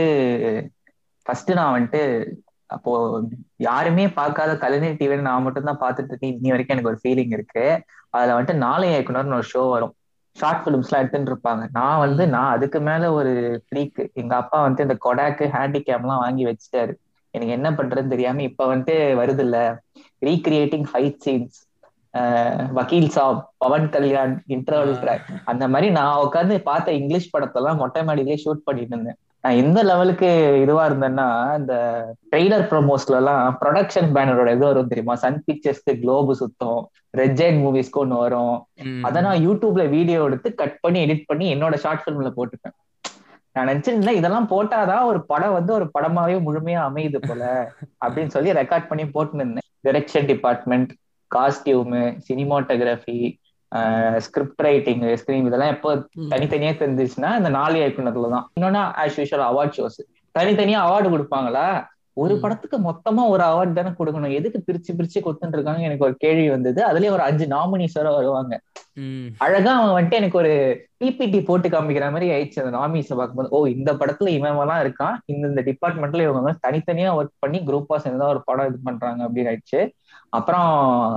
S2: ஃபர்ஸ்ட் நான் வந்துட்டு அப்போ யாருமே பார்க்காத கலைஞர் டிவின்னு நான் மட்டும் தான் பார்த்துட்டு இருக்கேன் இன்னி வரைக்கும் எனக்கு ஒரு ஃபீலிங் இருக்கு அதுல வந்துட்டு நாளை இயக்குனர்னு ஒரு ஷோ வரும் ஷார்ட் ஃபிலிம்ஸ் எல்லாம் எடுத்துட்டு இருப்பாங்க நான் வந்து நான் அதுக்கு மேல ஒரு ஃப்ரீக் எங்க அப்பா வந்து இந்த கொடாக்கு ஹேண்டிகேம் எல்லாம் வாங்கி வச்சுட்டாரு எனக்கு என்ன பண்றதுன்னு தெரியாம இப்ப வந்துட்டு வருது இல்ல ரீக்ரியேட்டிங் ஃபைட் சீன்ஸ் வக்கீல் சாப் பவன் கல்யாண் இன்டர்வல் ட்ராக் அந்த மாதிரி நான் உட்காந்து பார்த்த இங்கிலீஷ் படத்தெல்லாம் மொட்டை மாடியிலே ஷூட் பண்ணிட்டு இருந்தேன் நான் எந்த லெவலுக்கு இதுவா இருந்தேன்னா இந்த ட்ரெய்லர் ப்ரொமோஸ்ல எல்லாம் ப்ரொடக்ஷன் பேனரோட இது வரும் தெரியுமா சன் பிக்சர்ஸ்க்கு குளோபு சுத்தம் ரெட் ஜெயின் மூவிஸ்க்கு ஒன்று வரும் அதை நான் யூடியூப்ல வீடியோ எடுத்து கட் பண்ணி எடிட் பண்ணி என்னோட ஷார்ட் ஃபிலிம்ல போட்டுப்பேன் நான் நினைச்சிருந்தேன் இதெல்லாம் போட்டாதான் ஒரு படம் வந்து ஒரு படமாவே முழுமையா அமையுது போல அப்படின்னு சொல்லி ரெக்கார்ட் பண்ணி போட்டுன்னு இருந்தேன் direction department costume cinematography script writing screen இதெல்லாம் எப்போ தனித்தனியா தெரிஞ்சிச்சுன்னா இந்த நாலு இயக்குனர்ல தான் இன்னொன்னா ஆஸ் யூஷுவல் அவார்ட் ஷோஸ் தனித்தனியா அவார்டு கொடுப்பாங்களா ஒரு
S3: ம்.
S2: படத்துக்கு மொத்தமா ஒரு அவார்டு தானே கொடுக்கணும் எதுக்கு பிரிச்சு பிரிச்சு கொடுத்துட்டு இருக்காங்க எனக்கு ஒரு கேள்வி வந்தது அதுலயே ஒரு அஞ்சு நாமினிஸ் வர வருவாங்க அழகா அவன் வந்துட்டு எனக்கு ஒரு பிபிடி போட்டு காமிக்கிற மாதிரி ஆயிடுச்சு அந்த நாமினிஸை பார்க்கும்போது ஓ இந்த படத்துல இவன் எல்லாம் இருக்கான் இந்த இந்த டிபார்ட்மெண்ட்ல இவங்க வந்து தனித்தனியா ஒர்க் பண்ணி குரூப்பா சேர்ந்து ஒரு படம் இது பண்றாங்க அப்படின்னு ஆயிடுச்சு அப்புறம்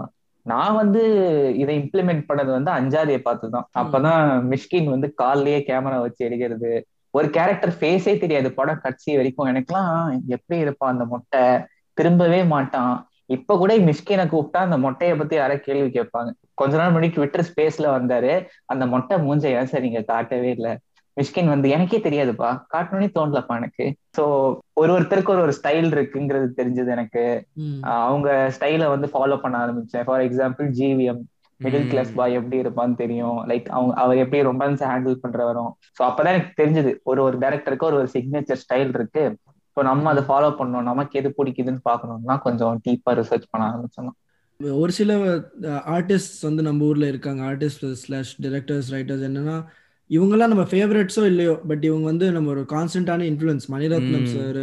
S2: நான் வந்து இதை இம்ப்ளிமெண்ட் பண்ணது வந்து அஞ்சாதியை பார்த்து தான் அப்பதான் மிஷ்கின் வந்து கால்லயே கேமரா வச்சு எடுக்கிறது ஒரு கேரக்டர் ஃபேஸே தெரியாது படம் கட்சி வரைக்கும் எனக்குலாம் எப்படி இருப்பான் அந்த மொட்டை திரும்பவே மாட்டான் இப்ப கூட மிஷ்கினை கூப்பிட்டா அந்த மொட்டையை பத்தி யாராவது கேள்வி கேட்பாங்க கொஞ்ச நாள் முன்னாடி ட்விட்டர் ஸ்பேஸ்ல வந்தாரு அந்த மொட்டை மூஞ்ச ஏன் சார் நீங்க காட்டவே இல்லை மிஷ்கின் வந்து எனக்கே தெரியாதுப்பா காட்டணும்னே தோணலப்பா எனக்கு சோ ஒரு ஒருத்தருக்கு ஒரு ஒரு ஸ்டைல் இருக்குங்கிறது தெரிஞ்சது எனக்கு
S3: ம்.
S2: ஆஹ் அவங்க ஸ்டைலை வந்து ஃபாலோ பண்ண ஆரம்பிச்சேன் for example GVM middle
S1: hmm.
S2: Class boy எப்படி இருப்பான்னு தெரியும் லைக் அவங்க அவர் எப்படி ரொமான்ஸ் ஹேண்டில் பண்ற வரும் ஸோ அப்பதான் எனக்கு தெரிஞ்சது ஒரு ஒரு டேரக்டருக்கு ஒரு ஒரு சிக்னேச்சர் ஸ்டைல் இருக்கு ஸோ நம்ம அதை ஃபாலோ பண்ணணும் நமக்கு எது பிடிக்குதுன்னு பார்க்கணும்னா கொஞ்சம் டீப்பா ரிசர்ச் பண்ண ஆரம்பிச்சோம்
S3: ஒரு சில ஆர்டிஸ்ட் வந்து நம்ம ஊர்ல இருக்காங்க ஆர்டிஸ்ட் ஸ்லாஷ் டிரெக்டர்ஸ் ரைட்டர்ஸ் என்னன்னா இவங்கெல்லாம் நம்ம ஃபேவரட்ஸோ இல்லையோ பட் இவங்க வந்து நம்ம ஒரு கான்ஸ்டன்டான இன்ஃப்ளூயன்ஸ் மணிரத்னம்
S1: ம்.
S3: சார்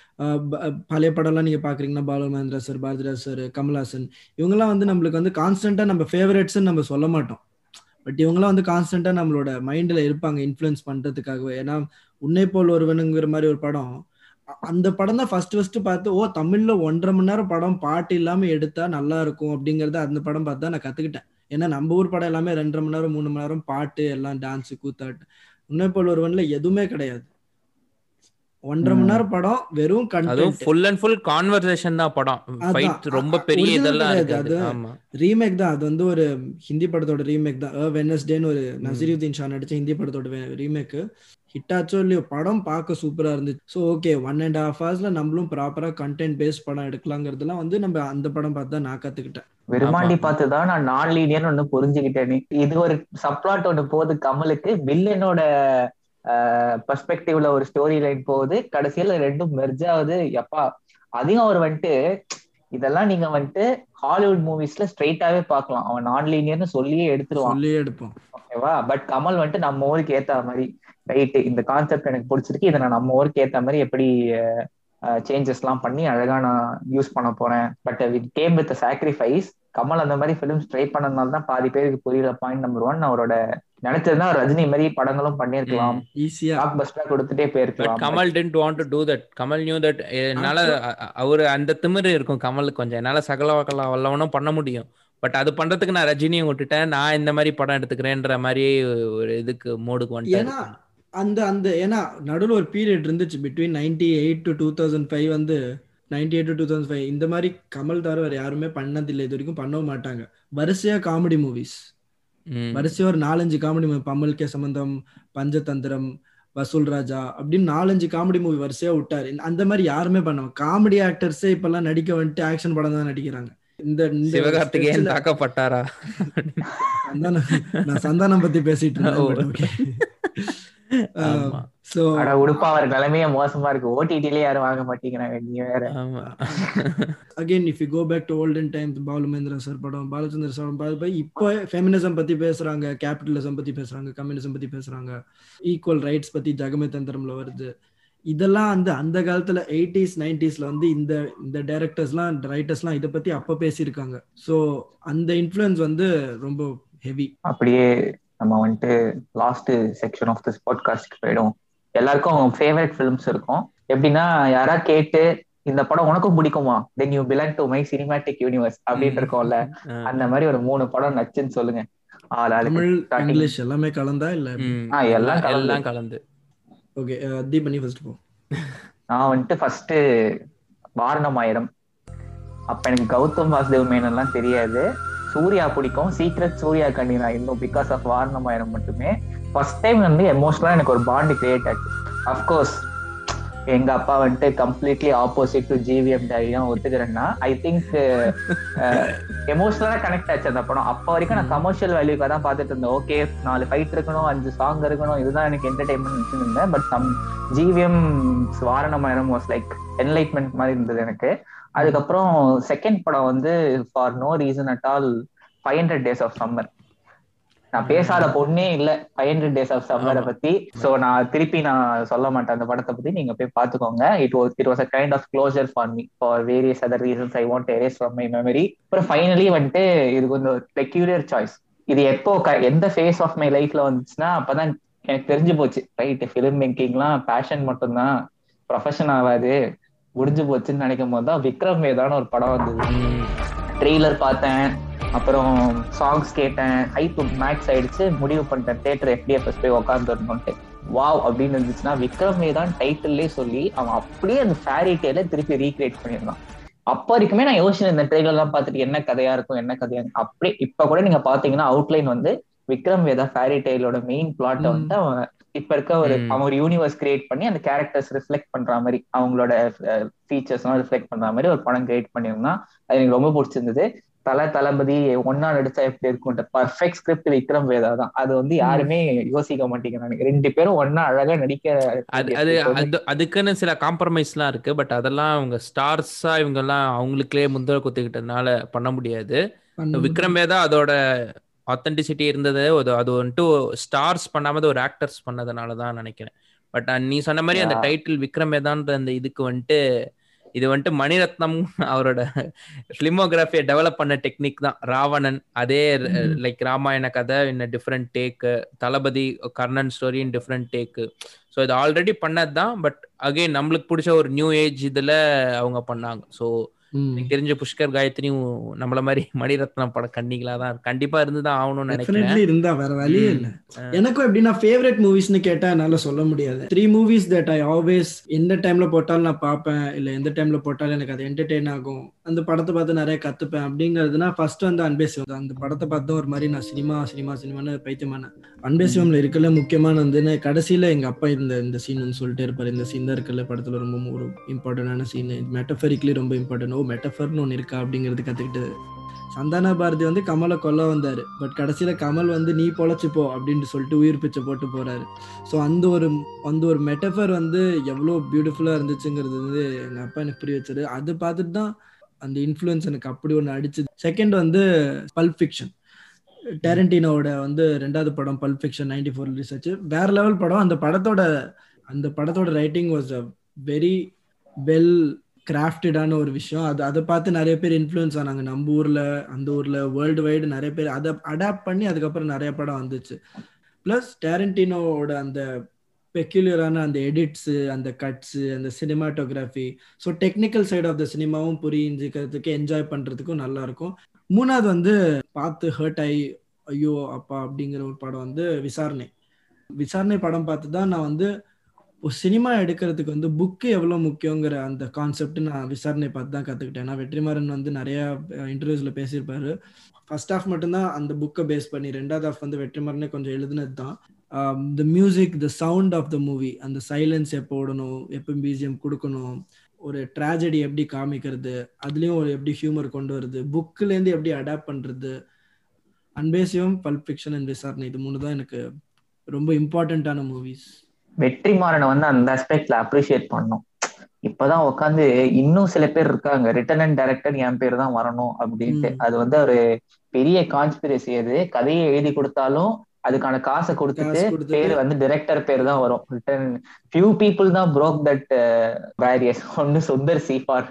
S3: பழைய படம்லாம் நீங்க பாக்குறீங்கன்னா பாலு மகேந்திரா சார் பாரதிராஜ் சார் கமல்ஹாசன் இவங்கெல்லாம் வந்து நம்மளுக்கு வந்து கான்ஸ்டன்டா நம்ம ஃபேவரட்ஸ் நம்ம சொல்ல மாட்டோம் பட் இவங்கெல்லாம் வந்து கான்ஸ்டன்டா நம்மளோட மைண்ட்ல இருப்பாங்க இன்ஃப்ளூயன்ஸ் பண்றதுக்காகவே ஏன்னா உன்னை போல் ஒருவனுங்கிற மாதிரி ஒரு படம் அ- அந்த படம் தான் ஃபர்ஸ்ட் ஃபர்ஸ்ட் பார்த்து ஓ தமிழ்ல ஒன்றரை மணி நேரம் படம் பாட்டு இல்லாம எடுத்தா நல்லா இருக்கும் அப்படிங்கறத அந்த படம் பார்த்து தான் நான் கத்துக்கிட்டேன் ஏன்னா நம்ம ஊர் படம் எல்லாமே ரெண்டரை மணி நேரம் மூணு மணி நேரம் பாட்டு எல்லாம் டான்ஸ் கூத்தாட்டு உன்னை போல் ஒருவன்ல எதுவுமே கிடையாது ஒன்றரை மணி
S2: ம்.
S3: நேரம் படம் வெறும்
S1: அதுவும்
S3: content
S1: full and full conversation தான் படம்
S3: அதான்.
S1: ஃபைட் ரொம்ப
S3: அ-
S1: பெரிய
S3: original
S1: இதெல்லாம்
S3: கிடையாது.
S1: இருக்காது
S3: அது-
S1: ஆமா
S3: ரீமேக் தான் அது வந்து ஒரு ஹிந்தி படத்தோட ரீமேக் தான் வெனஸ்டேன்னு ஒரு நசீருதீன் ஷா நடிச்ச ஹிந்தி படத்தோட ரீமேக் ஹிட் ஆச்சோ இல்லையோ படம் பார்க்க சூப்பரா இருந்துச்சு so okay one and half ஹவர்ஸ்ல நம்மளும் ப்ராப்பரா கண்டென்ட் பேஸ் படம் எடுக்கலாங்கிறதுலாம் வந்து நம்ம அந்த படம் பார்த்து தான் நான் கத்துக்கிட்டேன்
S2: விரும்மாண்டி
S1: ஆமா.
S2: பார்த்து தான் நான் நான் லீனியர் ஒண்ணு புரிஞ்சுக்கிட்டேன் இது ஒரு சப்ளாட் ஒண்ணு போகுது கமலுக்கு வில்லனோட பர்ஸ்பெக்டிவ்ல ஒரு ஸ்டோரி லைன் போகுது கடைசியில ரெண்டும் மெர்ஜ் ஆகுது எப்பா அதையும் அவர் வந்துட்டு இதெல்லாம் நீங்க வந்துட்டு ஹாலிவுட் மூவிஸ்ல ஸ்ட்ரெயிட்டாவே பார்க்கலாம் அவன் நான் லீனியர்னு சொல்லியே எடுத்துருவான்
S3: சொல்லி எடுப்போம்
S2: ஓகேவா பட் கமல் வந்துட்டு நம்ம ஊருக்கு ஏத்த மாதிரி ரைட் இந்த கான்செப்ட் எனக்கு பிடிச்சிருக்கு இதை நான் நம்ம ஊருக்கு ஏத்த மாதிரி எப்படி சேஞ்சஸ் எல்லாம் பண்ணி அழகா நான் யூஸ் பண்ண போறேன் but with game with sacrifice Kamal அந்த மாதிரி ஃபிலிம்ஸ் ட்ரை பண்ணதுனால தான் பாதி பேருக்கு புரியல பாயிண்ட் நம்பர் ஒன் அவரோட நினைச்சதுன்னா ரஜினி மாதிரி படங்களும் பண்ணியிருக்கலாம்
S3: ஈஸியா
S2: பிளாக் பஸ்டா கொடுத்துட்டே
S1: பட்
S2: போயிருக்கலாம்
S1: Kamal tend want to do that Kamal new that என்னால அ- அ- அவரு அந்த திமிரு இருக்கும் கமலுக்கு கொஞ்சம் என்னால சகல வகல வல்லவனும் பண்ண முடியும் பட் அது பண்றதுக்கு நான் ரஜினியை விட்டுட்டேன் நான் இந்த மாதிரி படம் எடுத்துக்கிறேன்ற மாதிரி ஒரு இதுக்கு மோடுக்கு
S3: ஏன்னா
S1: வந்துட்டேன்
S3: அந்த அந்த ஏன்னா நடுவில் ஒரு பீரியட் இருந்துச்சு between ninety eight to two thousand five வந்து ninety eight to two thousand five இந்த மாதிரி கமல் தவிர வேற யாருமே பண்ணதில்லை இது வரைக்கும் பண்ணவும் மாட்டாங்க வரிசையா காமெடி மூவிஸ்
S1: ம்.
S3: வரிசையா ஒரு நாலஞ்சு காமெடி மூவி பம்மல் கே சம்பந்தம் பஞ்சதந்திரம் வசூல் ராஜா அப்படின்னு நாலஞ்சு காமெடி மூவி வரிசையா விட்டாரு இந்த- அந்த மாதிரி யாருமே பண்ண காமெடி ஆக்டர்ஸே இப்பெல்லாம் நடிக்க வந்துட்டு ஆக்ஷன் படம் தான் நடிக்கிறாங்க இந்த இந்த
S1: சிவகார்த்திகேயன்
S3: stretchல-
S1: தாக்கப்பட்டாரா
S3: சந்தானம் நான் சந்தானம் பத்தி பேசிட்டு
S1: ஓ.
S3: இருந்தேன் ஓகே
S1: ஆமா
S3: சோ
S2: அட உடுப்பா அவர் நிலைமையே மோசமா இருக்கு ஓடிடிலே யாரும் வாங்க மாட்டேங்கிறாங்க நீ வேற
S1: ஆமா
S3: again if you go back to olden times Balu Mahendra sir படம் பாலச்சந்திர சார் படம் இப்போ ஃபெமினிசம் பத்தி பேசுறாங்க கேபிட்டலிசம் பத்தி பேசுறாங்க கம்யூனிசம் பத்தி பேசுறாங்க ஈக்குவல் ரைட்ஸ் பத்தி ஜகமே தந்திரம்ல வருது இதெல்லாம் வந்து அந்த காலத்துல எயிட்டிஸ் நைன்டிஸ்ல வந்து இந்த இந்த டைரக்டர்ஸ்லாம் ரைட்டர்ஸ்லாம் இதை பத்தி அப்ப பேசியிருக்காங்க ஸோ அந்த இன்ஃப்ளூயன்ஸ் வந்து ரொம்ப ஹெவி
S2: அப்படியே நம்ம வந்துட்டு last section of this podcast போயிடும் எல்லாருக்கும் ஃபேவரட் ஃபிலிம்ஸ் இருக்கும் எப்படின்னா யாரா கேட்டு இந்த படம் உனக்கும் பிடிக்குமா then you belong to my cinematic universe அப்படின்னு இருக்கோம்ல அந்த மாதிரி ஒரு மூணு படம் நச்சுன்னு சொல்லுங்க ஆள் ஆளுக்கு
S3: தமிழ்
S2: starting-
S3: இங்கிலீஷ் எல்லாமே கலந்தா இல்ல
S1: ம்.
S2: ஆ, எல்லாம் கலந்து.
S1: எல்லாம் கலந்து
S3: ஓகே தீபனி ஃபர்ஸ்ட் போ
S2: நான் வந்துட்டு ஃபர்ஸ்ட் வாரணமாயிரம் அப்ப எனக்கு கௌதம் வாசுதேவ் மேனன் எல்லாம் தெரியாது சூர்யா பிடிக்கும் சீக்ரெட் சூர்யா கண்டி நான் இன்னும் பிகாஸ் ஆஃப் வாரணமாயிரம் மட்டுமே ஃபர்ஸ்ட் டைம் வந்து எமோஷனலா எனக்கு ஒரு பாண்ட் கிரியேட் ஆச்சு அஃப்கோர்ஸ் எங்க அப்பா வந்துட்டு completely opposite to GVM daddy தான் ஒத்துக்கிறேன்னா ஐ திங்க் எமோஷனலா கனெக்ட் ஆச்சு அந்த படம் அப்ப வரைக்கும் நான் கமர்ஷியல் வேல்யூக்காக தான் பார்த்துட்டு இருந்தேன் ஓகே நாலு ஃபைட் இருக்கணும் அஞ்சு சாங் இருக்கணும் இதுதான் எனக்கு என்டர்டைன்மெண்ட் இருந்தேன் but some GVM Vaaranam Aayiram was like enlightenment மாதிரி இருந்தது எனக்கு அதுக்கப்புறம் செகண்ட் படம் வந்து for no reason at all five hundred days of summer நான் பேசாத பொண்ணே இல்ல ஃபைவ் ஹண்ட்ரட் டேஸ் ஆஃப் சம்மரை
S1: ஆமா.
S2: பத்தி சோ நான் திருப்பி நான் சொல்ல மாட்டேன் அந்த படத்தை பத்தி நீங்க போய் பாத்துக்கோங்க it was it was a kind of closure for me for various other reasons I want erase from my memory அப்புறம் ஃபைனலி வந்துட்டு இது கொஞ்சம் பெக்யூலியர் சாய்ஸ் இது எப்போ க- எந்த ஃபேஸ் ஆஃப் மை லைஃப்ல வந்துச்சுன்னா அப்பதான் எனக்கு தெரிஞ்சு போச்சு ரைட் ஃபிலிம் மேக்கிங்லாம் பேஷன் மட்டும்தான் ப்ரொஃபஷன் ஆகாது முடிஞ்சு போச்சுன்னு நினைக்கும் போது தான் விக்ரம் வேதான ஒரு படம் வந்தது
S1: ம்.
S2: ட்ரெய்லர் பார்த்தேன் அப்புறம் சாங்ஸ் கேட்டேன் ஹைப் மேக்ஸ் ஆயிடுச்சு முடிவு பண்ணிட்டேன் தேட்டர் எஃப்டிஎஃப்எஸ் போய் உட்காந்துருந்தோன்ட்டு வாவ் அப்படின்னு இருந்துச்சுன்னா விக்ரம் வேதான் டைட்டில்லே சொல்லி அவன் அப்படியே அந்த ஃபேரி டேல திருப்பி ரீக்ரியேட் பண்ணியிருந்தான் அப்ப வரைக்குமே நான் யோசிச்சேன் இந்த ட்ரெய்லர் எல்லாம் பார்த்துட்டு என்ன கதையா இருக்கும் என்ன கதையா இருக்கும் அப்படியே இப்ப கூட நீங்க பாத்தீங்கன்னா அவுட்லைன் வந்து விக்ரம் வேதா ஃபேரி டெய்லோட மெயின் பிளாட்
S3: ம்.
S2: வந்து அவன் இப்ப இருக்க ஒரு
S1: ம்.
S2: அவங்க ஒரு யூனிவர்ஸ் கிரியேட் பண்ணி அந்த கேரக்டர்ஸ் ரிஃப்ளெக்ட் பண்ற மாதிரி அவங்களோட ஃபீச்சர்ஸ் எல்லாம் ரிஃப்ளெக்ட் பண்ற மாதிரி ஒரு படம் கிரியேட் பண்ணியிருந்தான் அது எனக்கு ரொம்ப பிடிச்சிருந்தது தல தளபதி ஒன்னா நடிச்சா எப்படி இருக்கும் பர்ஃபெக்ட் ஸ்கிரிப்ட் விக்ரம் வேதா தான் அது வந்து யாருமே யோசிக்க மாட்டேங்கிறாங்க ரெண்டு பேரும் ஒன்னா அழகா நடிக்க
S1: அது அது அது அதுக்குன்னு சில காம்ப்ரமைஸ்லாம் இருக்கு பட் அதெல்லாம் அவங்க ஸ்டார்ஸா இவங்க எல்லாம் அவங்களுக்கே முந்திர குத்திக்கிட்டதுனால பண்ண முடியாது
S3: பண்ண
S1: விக்ரம் வேதா அதோட ஆத்தென்டிசிட்டி இருந்தது அது அது வந்துட்டு ஸ்டார்ஸ் பண்ணாம அது ஒரு ஆக்டர்ஸ் பண்ணதுனால தான் நினைக்கிறேன் பட் நீ சொன்ன மாதிரி அந்த
S2: Yeah.
S1: டைட்டில் விக்ரம் வேதான்ற அந்த இதுக்கு வந்துட்டு இது வந்துட்டு மணிரத்னம் அவரோட ஃபிலிமோகிராஃபியை டெவலப் பண்ண டெக்னிக் தான் ராவணன் அதே
S3: Mhm.
S1: லைக் ராமாயண கதை in different take Thalapathi Karnan story in different take so இது ஆல்ரெடி பண்ணது தான் பட் அகைன் நம்மளுக்கு பிடிச்ச ஒரு நியூ ஏஜ் இதுல அவங்க பண்ணாங்க ஸோ
S3: ம்.
S1: எனக்கு தெரிஞ்ச புஷ்கர் காயத்ரியும் நம்மள மாதிரி மணிரத்னம் படம் கண்டிகளா தான் இருக்கு. கண்டிப்பா இருந்துதான் ஆகணும்னு நினைக்கிறேன்
S3: டெஃபினெட்லி இருந்தா வேற வழியே
S1: ம்.
S3: இல்ல எனக்கும் எப்படின்னா ஃபேவரட் மூவிஸ்னு கேட்டா என்னால சொல்ல முடியாது three movies that I always எந்த டைம்ல போட்டாலும் நான் பார்ப்பேன் இல்ல எந்த டைம்ல போட்டாலும் எனக்கு அது என்டர்டெயின் ஆகும் அந்த படத்தை பார்த்து நிறைய கத்துப்பேன் அப்படிங்கிறதுனா ஃபர்ஸ்ட் வந்து அன்பே சிவம் அந்த படத்தை பார்த்து ஒரு மாதிரி நான் சினிமா சினிமா சினிமான்னு பைத்தியமான அன்பே சிவம்ல இருக்கல முக்கியமான வந்து கடைசியில எங்க அப்பா இந்த இந்த சீன் வந்து சொல்லிட்டே இருப்பாரு இந்த சீன் தான் இருக்கல படத்துல ரொம்ப ஒரு இம்பார்ட்டன்டான சீன் மெட்டஃபரிக்லி ரொம்ப இம்பார்ட்டன்ட் ஓ மெட்டஃபர்னு ஒன்று இருக்கா அப்படிங்கிறது கத்துக்கிட்டு சந்தான பாரதி வந்து கமலை கொல்ல வந்தாரு பட் கடைசியில கமல் வந்து நீ பொழைச்சுப்போ அப்படின்னு சொல்லிட்டு உயிர் பிச்சை போட்டு போறாரு ஸோ அந்த ஒரு அந்த ஒரு மெட்டஃபர் வந்து எவ்வளோ பியூட்டிஃபுல்லா இருந்துச்சுங்கிறது வந்து எங்க அப்பா எனக்கு புரிய வச்சாரு அது பார்த்துட்டு தான் அந்த இன்ஃப்ளூயன்ஸ் எனக்கு அப்படி ஒன்று அடிச்சுது செகண்ட் வந்து பல்ப் ஃபிக்ஷன் டேரண்டினோட வந்து ரெண்டாவது படம் Pulp Fiction ninety four release ஆச்சு வேற லெவல் படம் அந்த படத்தோட அந்த படத்தோட writing was a very well கிராஃப்டடான ஒரு விஷயம் அது அதை பார்த்து நிறைய பேர் இன்ஃப்ளூயன்ஸ் ஆனாங்க நம்ம ஊர்ல அந்த ஊர்ல வேர்ல்டு வைடு நிறைய பேர் அதை அடாப்ட் பண்ணி அதுக்கப்புறம் நிறைய படம் வந்துச்சு ப்ளஸ் டேரண்டினோட அந்த பெக்யூலியரான அந்த எடிட்ஸு அந்த கட்ஸு அந்த cinematography so technical side of the சினிமாவும் புரிஞ்சுக்கிறதுக்கு என்ஜாய் பண்ணுறதுக்கும் நல்லா இருக்கும் மூணாவது வந்து பார்த்து ஹர்ட் ஆகி ஐயோ அப்பா அப்படிங்கிற ஒரு படம் வந்து விசாரணை விசாரணை படம் பார்த்து தான் நான் வந்து ஒரு சினிமா எடுக்கிறதுக்கு வந்து புக்கு எவ்வளோ முக்கியங்கிற அந்த கான்செப்ட் நான் விசாரணை பார்த்து தான் கற்றுக்கிட்டேன் ஏன்னா வெற்றிமாறன் வந்து நிறையா இன்டர்வியூஸில் பேசியிருப்பாரு ஃபர்ஸ்ட் ஹாஃப் மட்டும்தான் அந்த புக்கை பேஸ் பண்ணி ரெண்டாவது ஹாஃப் வந்து வெற்றிமாறனே கொஞ்சம் எழுதுனது தான் the music the sound of the movie அந்த சைலன்ஸ் எப்போ விடணும் எப்போ பிஜிஎம் கொடுக்கணும் ஒரு ட்ராஜடி எப்படி காமிக்கிறது அதுலேயும் ஒரு எப்படி ஹியூமர் கொண்டு வருது புக்குலேருந்து எப்படி அடாப்ட் பண்ணுறது அன்பேசியம் பல்ப் ஃபிக்ஷன் அண்ட் விசாரணை இது மூணு தான் எனக்கு ரொம்ப இம்பார்ட்டண்ட்டான மூவிஸ்
S2: வெற்றிமாறனை வந்து அந்த அஸ்பெக்ட்ல அப்ரிஷியேட் பண்ணோம் இப்பதான் உட்காந்து இன்னும் சில பேர் இருக்காங்க ரிட்டன் அண்ட் டைரக்டர் என் பேர் தான் வரணும் அப்படின்ட்டு
S3: ம்.
S2: அது வந்து ஒரு பெரிய கான்ஸ்பிரசி அது கதையை எழுதி கொடுத்தாலும் அதுக்கான காசை கொடுத்துட்டு
S3: காசு கொடுத்துட்டு-
S2: பேர் வந்து டைரக்டர் பேர் தான் வரும் ரிட்டன் ஃபியூ பீப்புள் தான் ப்ரோக் தட் பேரியர்ஸ் ஒன்னு Sundar C for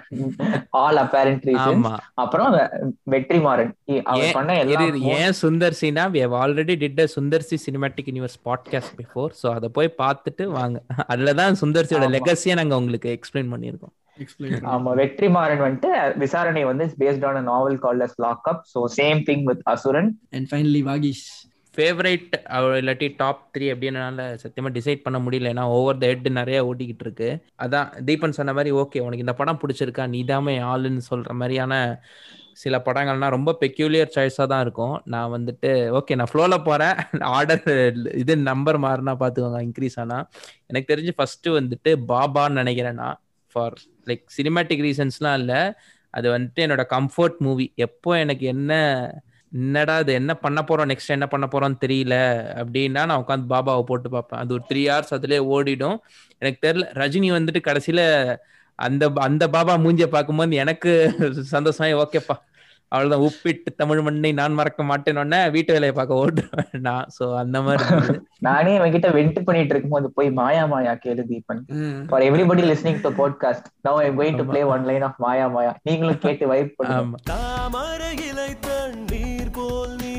S2: all apparent reason
S1: ஆமா
S2: அப்புறம் வெ- வெற்றிமாறன் இ- அவர்
S1: ஏன்
S2: பண்ண எல்லா
S1: இரு, இரு, ஏன் சுந்தர் சினா we have already did a Sundar C cinematic universe podcast before so அதை போய் பார்த்துட்டு வாங்க அதுலதான் சுந்தர் சியோட
S2: ஆமா.
S1: லெகசியை நாங்க உங்களுக்கு எக்ஸ்பிளைன் பண்ணியிருக்கோம்
S3: எக்ஸ்பிளைன்
S2: ஆமா வெற்றிமாறன் வந்துட்டு விசாரணை வந்து based on novel called as Lock Up so same thing with Asuran
S3: and finally வாகிஷ்
S1: ஃபேவரட் இல்லாட்டி டாப் த்ரீ அப்படின்னால சத்தியமா டிசைட் பண்ண முடியல ஏன்னா ஓவர் த ஹெட் நிறைய ஓட்டிக்கிட்டு இருக்கு அதான் தீபன் சொன்ன மாதிரி ஓகே உனக்கு இந்த படம் பிடிச்சிருக்கா நீதாமே ஆளுன்னு சொல்ற மாதிரியான சில படங்கள்னா ரொம்ப பெக்யூலியர் சாய்ஸாக தான் இருக்கும் நான் வந்துட்டு ஓகே நான் ஃப்ளோவில் போகிறேன் ஆர்டர் இது நம்பர் மாறினா பார்த்துக்கோங்க இன்க்ரீஸ் ஆனால் எனக்கு தெரிஞ்சு ஃபர்ஸ்ட் வந்துட்டு பாபான்னு நினைக்கிறேன் நான் ஃபார் லைக் சினிமேட்டிக் ரீசன்ஸ்லாம் இல்லை அது வந்துட்டு என்னோட கம்ஃபர்ட் மூவி எப்போ எனக்கு என்ன என்னடா இது என்ன பண்ண போறோம் நெக்ஸ்ட் என்ன பண்ண போறோம்னு தெரியல அப்படின்னா நான் உட்காந்து பாபாவை போட்டு பார்ப்பேன் அது ஒரு த்ரீ ஹவர்ஸ் அதுலயே ஓடிடும் எனக்கு தெரியல ரஜினி வந்துட்டு கடைசியில அந்த அந்த பாபா மூஞ்சிய பார்க்கும்போது எனக்கு சந்தோஷம் ஓகேப்பா அவ்வளவுதான் உப்பிட்டு தமிழ் மண்ணை நான் மறக்க மாட்டேன்னு வீட்டு வேலையை பார்க்க ஓட்டுருவேன் நான் சோ அந்த மாதிரி இருந்தது.
S2: நானே அவன்கிட்ட வெண்ட் பண்ணிட்டு இருக்கும்போது போய் மாயா மாயா கேளு Deepan for everybody listening to podcast now I going to play one line of Maya Maya நீங்களும் கேட்டு வைப் பண்ணுங்க
S1: ஆமா
S4: தாமரை இலை தண்ணீர் போல் நீ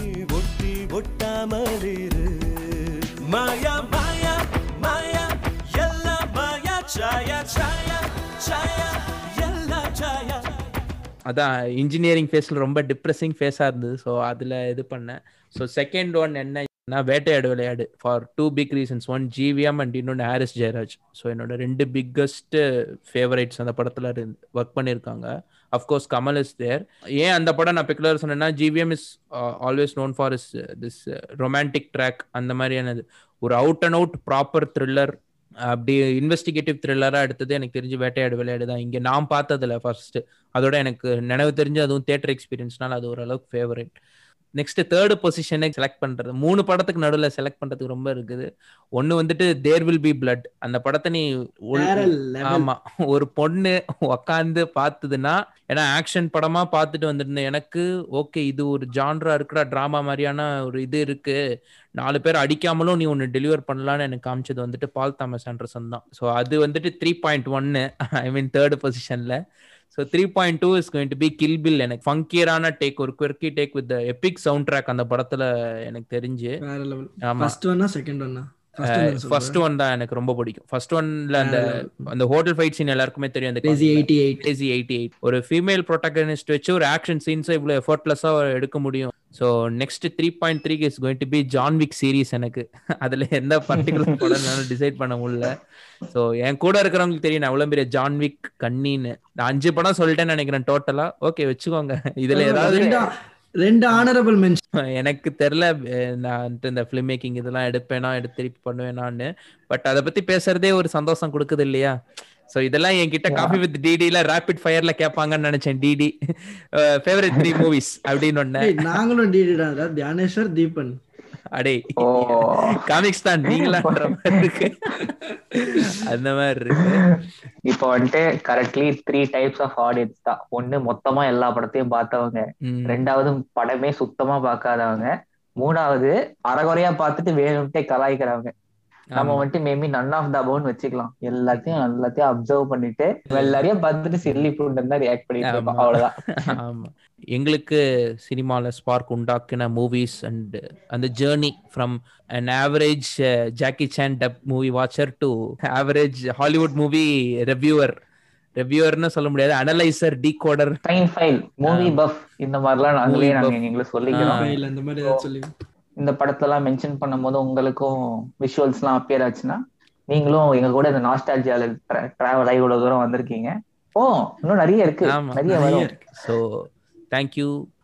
S4: ஒட்டி ஒட்டாமலிரு மாயா மாயா மாயா எல்லாம் மாயா சாயா சாயா சாயா எல்லாம் சாயா
S1: அதான் இன்ஜினியரிங் ஃபேஸ்ல ரொம்ப டிப்ரெசிங் ஃபேஸா இருந்தது ஸோ அதுல இது பண்ணேன் ஸோ செகண்ட் ஒன் என்ன Vettaiyaadu Vilaiyaadu for two big reasons one GVM and இன்னொன்று ஹாரிஸ் ஜெயராஜ் ஸோ என்னோட ரெண்டு பிக்கஸ்ட் ஃபேவரைட்ஸ் அந்த படத்துல ஒர்க் பண்ணியிருக்காங்க அஃப்கோர்ஸ் கமல் இஸ் தேர் ஏன் அந்த படம் நான் பெக்குலர் சொன்னேன்னா GVM is always known for is this romantic track அந்த மாதிரியானது ஒரு out and out proper thriller அப்படி இன்வெஸ்டிகேட்டிவ் த்ரில்லரா எடுத்தது எனக்கு தெரிஞ்சு வேட்டையாடு விளையாடு தான் இங்க நான் பார்த்ததுல ஃபர்ஸ்ட் அதோட எனக்கு நினைவு தெரிஞ்சு அதுவும் தியேட்டர் எக்ஸ்பீரியன்ஸ்னால அது ஓரளவுக்கு ஃபேவரட் நெக்ஸ்ட் தேர்ட் பொசிஷனை செலக்ட் பண்றது மூணு படத்துக்கு நடுவில் செலக்ட் பண்றதுக்கு ரொம்ப இருக்குது ஒன்னு வந்துட்டு தேர் வில் பி பிளட் அந்த படத்தை நீ உள்-
S3: வேற level.
S1: ஆமா ஒரு பொண்ணு உக்காந்து பார்த்ததுன்னா ஏன்னா ஆக்ஷன் படமா பார்த்துட்டு வந்திருந்தேன் எனக்கு ஓகே இது ஒரு ஜான்ரா இருக்கிற டிராமா மாதிரியான ஒரு இது இருக்கு நாலு பேர் அடிக்காமலும் நீ ஒன்னு டெலிவர் பண்ணலாம்னு எனக்கு காமிச்சது வந்துட்டு பால் தாமஸ் ஆண்டர்சன் தான் ஸோ அது வந்துட்டு த்ரீ பாயிண்ட் ஒன்னு ஐ மீன் தேர்ட் பொசிஷன்ல so three point two is going to be Kill Bill எனக்கு ஃபங்கியரான டேக் ஒரு quirky take with epic sound track அந்த படத்துல எனக்கு தெரிஞ்சு
S3: வேற லெவல்
S1: ஆமா
S3: ஃபர்ஸ்ட் ஒன்னா செகண்ட் ஒன்னா
S1: ஃபர்ஸ்ட் ஒன் தான் எனக்கு ரொம்ப பிடிக்கும் ஃபர்ஸ்ட் ஒன்ல அந்த அந்த ஹோட்டல் ஃபைட் சீன் எல்லாருக்குமே தெரியும் அந்த
S3: crazy eighty eight
S1: crazy eighty eight ஒரு ஃபீமேல் ப்ரொட்டகனிஸ்ட் வச்சு ஒரு ஆக்ஷன் சீன்ஸை இவ்வளோ எஃபர்ட்லெஸ்ஸா எடுக்க முடியும் so next three point three is going to be John Wick series எனக்கு அதுல எந்த பர்டிகுலர் படம் டிசைட் பண்ண முடியல ஸோ என் கூட இருக்கிறவங்களுக்கு தெரியும் நான் எவ்வளவு பெரிய ஜான் விக் கண்ணின்னு நான் அஞ்சு படம் சொல்லிட்டேன்னு நினைக்கிறேன் டோட்டலா ஓகே வச்சுக்கோங்க இதுல ஏதாவது
S3: ரெண்டு ரெண்டு ஆனரபிள் மென்ஷன்
S1: எனக்கு தெரியல அஹ் நான் வந்துட்டு இந்த ஃபிலிம் மேக்கிங் இதெல்லாம் எடுப்பேனா எடுத்து திருப்பி பண்ணுவேனான்னு பட் அதை பத்தி பேசுறதே ஒரு சந்தோஷம் கொடுக்குது இல்லையா சோ இதெல்லாம் என்கிட்ட காஃபி வித் டிடில ரேபிட் ஃபயர்ல கேட்பாங்கன்னு நினைச்சேன் டிடி ஃபேவரட் த்ரீ மூவிஸ் அப்படின்னு ஒண்ணு
S3: நாங்களும் டிடிடா தியானேஸ்வர் தீபன்
S1: அடே
S2: ஓ
S1: காமிக்ஸ் தான் நீங்களான்ற மாதிரி இருக்கு அந்த மாதிரி இருக்கு
S2: இப்போ வந்துட்டு correctly three types of audience தான் ஒண்ணு மொத்தமா எல்லா படத்தையும் பார்த்தவங்க
S1: ம்.
S2: ரெண்டாவது படமே சுத்தமா பார்க்காதவங்க மூணாவது அறகுறையா பார்த்துட்டு வேணும்ட்டே கலாய்க்கிறவங்க நம்ம
S1: ஆமா.
S2: வந்துட்டு மேபி நன் ஆஃப் த அபவுன் வச்சுக்கலாம் எல்லாத்தையும் எல்லாத்தையும் அப்சர்வ் பண்ணிட்டு எல்லாரையும் பார்த்துட்டு சில்லி புண்டன் தான் ரியாக்ட் பண்ணிட்டு இருக்கோம்
S1: ஆமா.
S2: அவ்வளவுதான்
S1: ஆமா எங்களுக்கு சினிமால ஸ்பார்க் உண்டாக்கின மூவிஸ் அண்ட் அந்த journey from an average Jackie Chan dub movie watcher to average Hollywood movie reviewer ரெவ்யூவர்னு சொல்ல முடியாது analyser decoder
S2: fine file movie buff இந்த மாதிரிலாம் நாங்களே
S1: Movie
S2: நாங்க
S1: buff.
S2: எங்களை சொல்லிக்கிறோம்
S1: ஆ.
S3: இல்ல இந்த மாதிரி ஏதாவது சொல்லி
S2: இந்த படத்தெல்லாம் மென்ஷன் பண்ணும்போது உங்களுக்கும் விஷுவல்ஸ் எல்லாம் அப்பியர் ஆச்சுன்னா நீங்களும் எங்க கூட இந்த நாஸ்டாலஜியால டிராவல் ஆகி இவ்வளவு தூரம் வந்திருக்கீங்க ஓ இன்னும் நிறைய இருக்கு
S1: ஆமா,
S2: நிறைய
S3: நிறைய
S2: வரும்
S3: இருக்கு
S1: ஸோ தேங்க்யூ